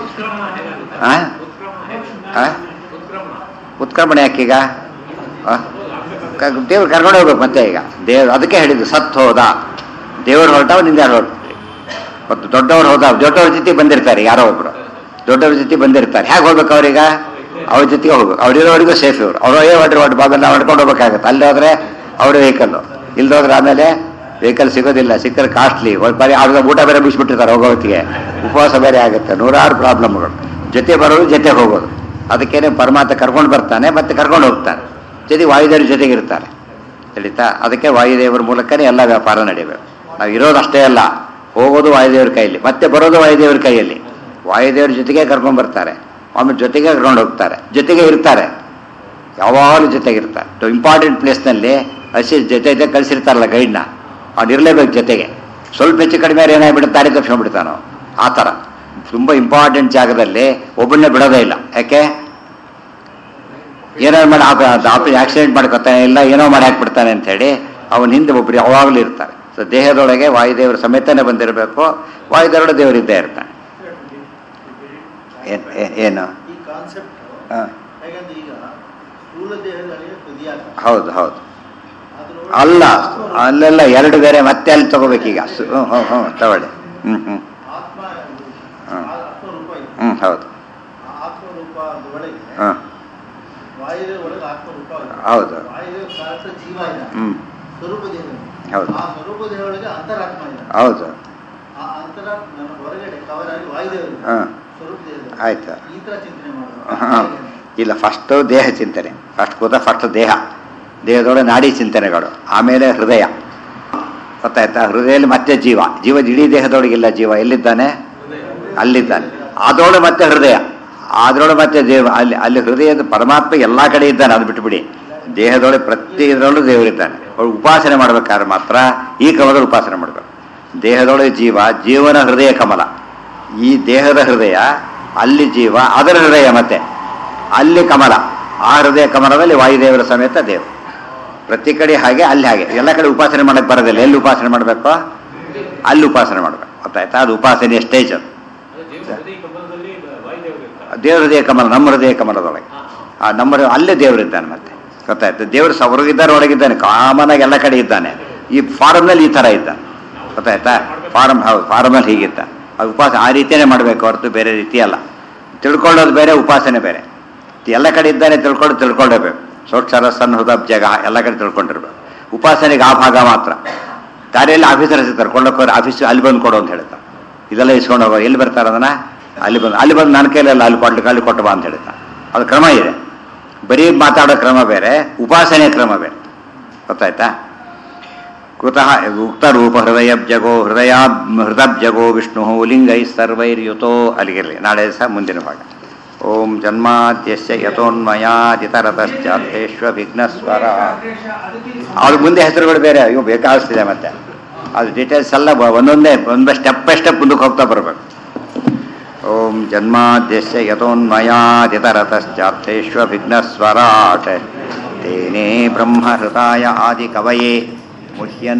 ಆ? ಆ? ಉತ್ಕ್ರಮಣ ಯಾಕೀಗ ಆ? ಕ- ದೇವ್ರು ಕರ್ಕೊಂಡು ಹೋಗ್ಬೇಕು ಮತ್ತೆ ಈಗ ದೇವ್ರು ಅದಕ್ಕೆ ಹೇಳಿದ್ದು ಸತ್ ಹೋದ ದೇವ್ರು ಹೊರಟವ ನಿಂದ ಯಾರು ಹೊರಟ ಮತ್ತು ದೊಡ್ಡವ್ರು ಹೋದ ದೊಡ್ಡವ್ರ ಜೊತೆ ಬಂದಿರ್ತಾರೆ ಯಾರೋ ಒಬ್ರು ದೊಡ್ಡವ್ರ ಜೊತೆ ಬಂದಿರ್ತಾರೆ ಹೇಗೆ ಹೋಗ್ಬೇಕು ಅವ್ರೀಗ ಅವ್ರ ಜೊತೆಗೆ ಹೋಗ್ಬೇಕು ಅವ್ರಿರೋವರೆಗೂ ಸೇಫ್ ಇವ್ರು ಅವ್ರು ಏ ಹೊಡ್ರಿ ಹೊಟ್ಟು ಬಾಬೆಲ್ಲ ನಾವು ಹೊಡ್ಕೊಂಡು ಹೋಗ್ಬೇಕಾಗತ್ತೆ ಅಲ್ಲಿ ಹೋದ್ರೆ ಅವ್ರ ವೆಹಿಕಲ್ಲು ಇಲ್ದೋದ್ರೆ ಆಮೇಲೆ ವೆಹಿಕಲ್ ಸಿಗೋದಿಲ್ಲ ಸಿಕ್ಕರೆ ಕಾಸ್ಟ್ಲಿ ಬರೀ ಅವ್ರಿಗೆ ಊಟ ಬೇರೆ ಮುಗಿಸ್ಬಿಟ್ಟಿರ್ತಾರೆ ಹೋಗೋ ಹೊತ್ತಿಗೆ ಉಪವಾಸ ಬೇರೆ ಆಗುತ್ತೆ ನೂರಾರು ಪ್ರಾಬ್ಲಮ್ಗಳು ಜೊತೆ ಬರೋದು ಜೊತೆ ಹೋಗೋದು ಅದಕ್ಕೇನೆ ಪರಮಾತ್ಮ ಕರ್ಕೊಂಡು ಬರ್ತಾನೆ ಮತ್ತೆ ಕರ್ಕೊಂಡು ಹೋಗ್ತಾನೆ ಜೊತೆ ವಾಯುದೇವ್ರ ಜೊತೆಗೆ ಇರ್ತಾರೆ ತಿಳಿತಾ ಅದಕ್ಕೆ ವಾಯುದೇವರ ಮೂಲಕನೇ ಎಲ್ಲ ವ್ಯಾಪಾರ ನಡೆಯಬೇಕು ನಾವು ಇರೋದು ಅಷ್ಟೇ ಅಲ್ಲ ಹೋಗೋದು ವಾಯುದೇವ್ರ ಕೈಯಲ್ಲಿ ಮತ್ತೆ ಬರೋದು ವಾಯುದೇವ್ರ ಕೈಯಲ್ಲಿ ವಾಯುದೇವ್ರ ಜೊತೆಗೆ ಕರ್ಕೊಂಡು ಬರ್ತಾರೆ ಆಮೇಲೆ ಜೊತೆಗೆ ಕರ್ಕೊಂಡು ಹೋಗ್ತಾರೆ ಜೊತೆಗೆ ಇರ್ತಾರೆ ಯಾವಾಗಲೂ ಜೊತೆಗೆ ಇರ್ತಾರೆ ಇಂಪಾರ್ಟೆಂಟ್ ಪ್ಲೇಸ್ನಲ್ಲಿ ಹಸಿ ಜೊತೆ ಜೊತೆ ಕಳಿಸಿರ್ತಾರಲ್ಲ ಗೈಡ್ನ ಅವ್ನು ಇರಲೇಬೇಕು ಜೊತೆಗೆ ಸ್ವಲ್ಪ ಹೆಚ್ಚು ಕಡಿಮೆ ಆದ್ರೆ ಏನಾಗ್ಬಿಡುತ್ತೆ ದಾರಿ ತಪ್ಪಿಸ್ಕೊಂಡ್ಬಿಡ್ತಾನೋ ಆ ಥರ ತುಂಬ ಇಂಪಾರ್ಟೆಂಟ್ ಜಾಗದಲ್ಲಿ ಒಬ್ಬಳನ್ನೇ ಬಿಡೋದೇ ಇಲ್ಲ ಯಾಕೆ ಏನಾದ್ರು ಮಾಡಿ ಆಪ ಆಕ್ಸಿಡೆಂಟ್ ಮಾಡ್ಕೊತಾನೆ ಇಲ್ಲ ಏನೋ ಮಾಡಿ ಹಾಕ್ಬಿಡ್ತಾನೆ ಅಂತ ಹೇಳಿ ಅವನ ಹಿಂದೆ ಒಬ್ರು ಯಾವಾಗಲೂ ಇರ್ತಾರೆ ಸೊ ದೇಹದೊಳಗೆ ವಾಯುದೇವರ ಸಮೇತನೇ ಬಂದಿರಬೇಕು ವಾಯುದೇವರ ದೇವರಿದ್ದೇ ಇರ್ತಾನೆ ಏನ್- ಏ- ಏನು ಈ ಕಾನ್ಸೆಪ್ಟ್ ಹಾ. ಹೇಗಂದ್ರೆ ಈಗ ಸ್ಥೂಲ ದೇಹಗಳಿಗೆ ಹೃದಯಾಗ ಹೌದು ಹೌದು ಅದ್ರೊಳಗೆ ಅಲ್ಲ ಆತ್ಮ- ಅಲ್ಲೆಲ್ಲ ಎರಡು ಬೇರೆ ಮತ್ತೆ ಅಲ್ಲಿ ತಗೋಬೇಕೀಗ ಸು- ಹ್ಞೂ ಹ್ಞೂ ಹ್ಞೂ ತಗೊಳ್ಳಿ ಹ್ಞೂ ಹ್ಞೂ ಆತ್ಮ ಹಾ. ಆತ್ಮರೂಪ ಇದೆ ಹ್ಞೂ ಹೌದು ಆ ಆತ್ಮರೂಪ ಒಳಗೆ ಹಾಂ ವಾಯುದೇವ ಒಳಗೆ ಆತ್ಮರೂಪ ಇದೆ. ಹೌದು. ವಾಯುದೇವ ಕಾರಕ ಜೀವ ಇದೆ ಹ್ಞೂ ಸ್ವರೂಪ ದೇಹ ಇದೆ. ಹೌದು. ಆ ಸ್ವರೂಪ ದೇಹ ಒಳಗೆ ಅಂತರಾತ್ಮ ಇದೆ ಹೌದು ಆ ಅಂತರಾತ್ಮ ನನ್ನ ಹೊರಗಡೆ ಕವರ್ ಆಗಿ ವಾಯುದೇವ ಇದೆ. ಹಾಂ ಸ್ವರೂಪ ದೇಹ ಇದೆ. ಆಯ್ತು ಈ ತರ ಚಿಂತನೆ ಹಾಂ ಮಾಡೋದು ಇಲ್ಲ ಫಸ್ಟು ದೇಹ ಚಿಂತನೆ ಫಸ್ಟ್ ಕೂತ ಫಸ್ಟ್ ದೇಹ ದೇಹದೊಳಗೆ ನಾಡಿ ಚಿಂತನೆಗಳು ಆಮೇಲೆ ಹೃದಯ ಗೊತ್ತಾಯ್ತಾ ಹೃದಯದಲ್ಲಿ ಮತ್ತೆ ಜೀವ ಜೀವ ಇಡೀ ದೇಹದೊಳಗಿಲ್ಲ ಜೀವ ಎಲ್ಲಿದ್ದಾನೆ ಅಲ್ಲಿದ್ದಾನೆ ಅದರೊಳಗೆ ಮತ್ತೆ ಹೃದಯ ಅದರೊಳಗೆ ಮತ್ತೆ ದೇವ ಅಲ್ಲಿ ಅಲ್ಲಿ ಹೃದಯದ ಪರಮಾತ್ಮ ಎಲ್ಲ ಕಡೆ ಇದ್ದಾನೆ ಅದು ಬಿಟ್ಬಿಡಿ ದೇಹದೊಳಗೆ ಪ್ರತಿ ಇದರಲ್ಲೂ ದೇವರಿದ್ದಾನೆ ಅವ್ರು ಉಪಾಸನೆ ಮಾಡ್ಬೇಕಾದ್ರೆ ಮಾತ್ರ ಈ ಕಮಲದಲ್ಲಿ ಉಪಾಸನೆ ಮಾಡಬೇಕು ದೇಹದೊಳಗೆ ಜೀವ ಜೀವನ ಹೃದಯ ಕಮಲ ಈ ದೇಹದ ಹೃದಯ ಅಲ್ಲಿ ಜೀವ ಅದರ ಹೃದಯ ಮತ್ತೆ ಅಲ್ಲಿ ಕಮಲ ಆ ಹೃದಯ ಕಮಲದಲ್ಲಿ ವಾಯುದೇವರ ಸಮೇತ ದೇವರು ಪ್ರತಿ ಕಡೆ ಹಾಗೆ ಅಲ್ಲಿ ಹಾಗೆ ಎಲ್ಲ ಕಡೆ ಉಪಾಸನೆ ಮಾಡಕ್ಕೆ ಬರೋದಿಲ್ಲ ಎಲ್ಲಿ ಉಪಾಸನೆ ಮಾಡಬೇಕು ಅಲ್ಲಿ ಉಪಾಸನೆ ಮಾಡಬೇಕು ಗೊತ್ತಾಯ್ತಾ ಅದು ಉಪಾಸನೆಯ ಸ್ಟೇಜ್ ಅದು ದೇವ್ರ ಹೃದಯ ಕಮಲ ನಮ್ಮ ಹೃದಯ ಕಮಲದೊಳಗೆ ಆ ನಮ್ಮ ಹೃದಯ- ಅಲ್ಲೇ ದೇವರಿದ್ದಾನೆ ಮತ್ತೆ ಗೊತ್ತಾಯ್ತು ದೇವರು ಸ ಹೊರಗಿದ್ದಾನೆ ಒಳಗಿದ್ದಾನೆ ಕಾಮನ್ ಆಗಿ ಎಲ್ಲ ಕಡೆ ಇದ್ದಾನೆ ಈ ಫಾರಮ್ನಲ್ಲಿ ಈ ಥರ ಇದ್ದಾನೆ ಗೊತ್ತಾಯ್ತಾ ಫಾರಮ್ ಹೌದು ಫಾರಮಲ್ಲಿ ಹೀಗಿದ್ದ ಅದು ಉಪವಾಸ ಆ ರೀತಿಯೇ ಮಾಡಬೇಕು ಹೊರತು ಬೇರೆ ರೀತಿ ಅಲ್ಲ ತಿಳ್ಕೊಳ್ಳೋದು ಬೇರೆ ಉಪಾಸನೆ ಬೇರೆ ಎಲ್ಲ ಕಡೆ ಇದ್ದಾನೆ ತಿಳ್ಕೊಂಡು ತಿಳ್ಕೊಳ್ಳೇಬೇಕು ಸೋಕ್ಷರ ಸಣ್ಣ ಹೃದಯ ಜಾಗ ಎಲ್ಲ ಕಡೆ ತಿಳ್ಕೊಂಡಿರ್ಬೇಕು ಉಪಾಸನೆಗೆ ಆ ಭಾಗ ಮಾತ್ರ ದಾರಿಯಲ್ಲಿ ಆಫೀಸರ್ ಸಿಗ್ತಾರೆ ಕೊಳ್ಳೋಕೆ ಆಫೀಸ್ ಅಲ್ಲಿ ಬಂದು ಕೊಡು ಅಂತ ಹೇಳ್ತಾರೆ ಇದೆಲ್ಲ ಇಸ್ಕೊಂಡು ಹೋಗೋ ಎಲ್ಲಿ ಬರ್ತಾರೆ ಅದನ್ನ ಅಲ್ಲಿ ಬಂದು ಅಲ್ಲಿ ಬಂದು ನನ್ನ ಕೈಲಲ್ಲ ಅಲ್ಲಿ ಕೊಡ್ಲಿಕ್ಕೆ ಅಲ್ಲಿ ಕೊಟ್ಟು ಬಾ ಅಂತ ಹೇಳಿದ ಅದು ಕ್ರಮ ಇದೆ ಬರೀ ಮಾತಾಡೋ ಕ್ರಮ ಬೇರೆ ಉಪಾಸನೆ ಕ್ರಮ ಬೇರೆ ಗೊತ್ತಾಯ್ತಾ ಕುತಃ ಉಕ್ತರೂಪ ಹೃದಯಬ್ಜಗೋ ಹೃದಯ ಹೃದಬ್ಜಗೋ ವಿಷ್ಣು ಲಿಂಗೈ ಸರ್ವೈರ್ಯುತೋ ಅಲ್ಲಿಗಿರಲಿ ನಾಳೆ ಸಹ ಮುಂದಿನ ಭಾಗ ಓಂ ಜನ್ಮಾದ್ಯಸ್ಯ ಯಥೋನ್ಮಯಾದಿತರತಶ್ಚಾರ್ಥೇಶ್ವ ವಿಘ್ನಸ್ವರ ಅದು ಮುಂದೆ ಹೆಸರುಗಳು ಬೇರೆ ಇವು ಬೇಕಾಗಿಸ್ತಿದೆ ಮತ್ತೆ ಅದು ಡೀಟೇಲ್ಸ್ ಎಲ್ಲ ಬ- ಒಂದೊಂದೇ ಒಂದು ಸ್ಟೆಪ್ ಬೈ ಸ್ಟೆಪ್ ಮುಂದಕ್ಕೆ ಹೋಗ್ತಾ ಬರಬೇಕು ಓಂ ಜನ್ಮಾದ್ಯಸ್ಯ ಯಥೋನ್ಮಯಾದಿತರತಶ್ಚಾರ್ಥೇಶ್ವ ವಿಘ್ನಸ್ವರಾಟ್ ತೇನೇ ಬ್ರಹ್ಮಹೃತಾಯ ಆದಿಕವಯೇ ಮುಹ್ಯನ್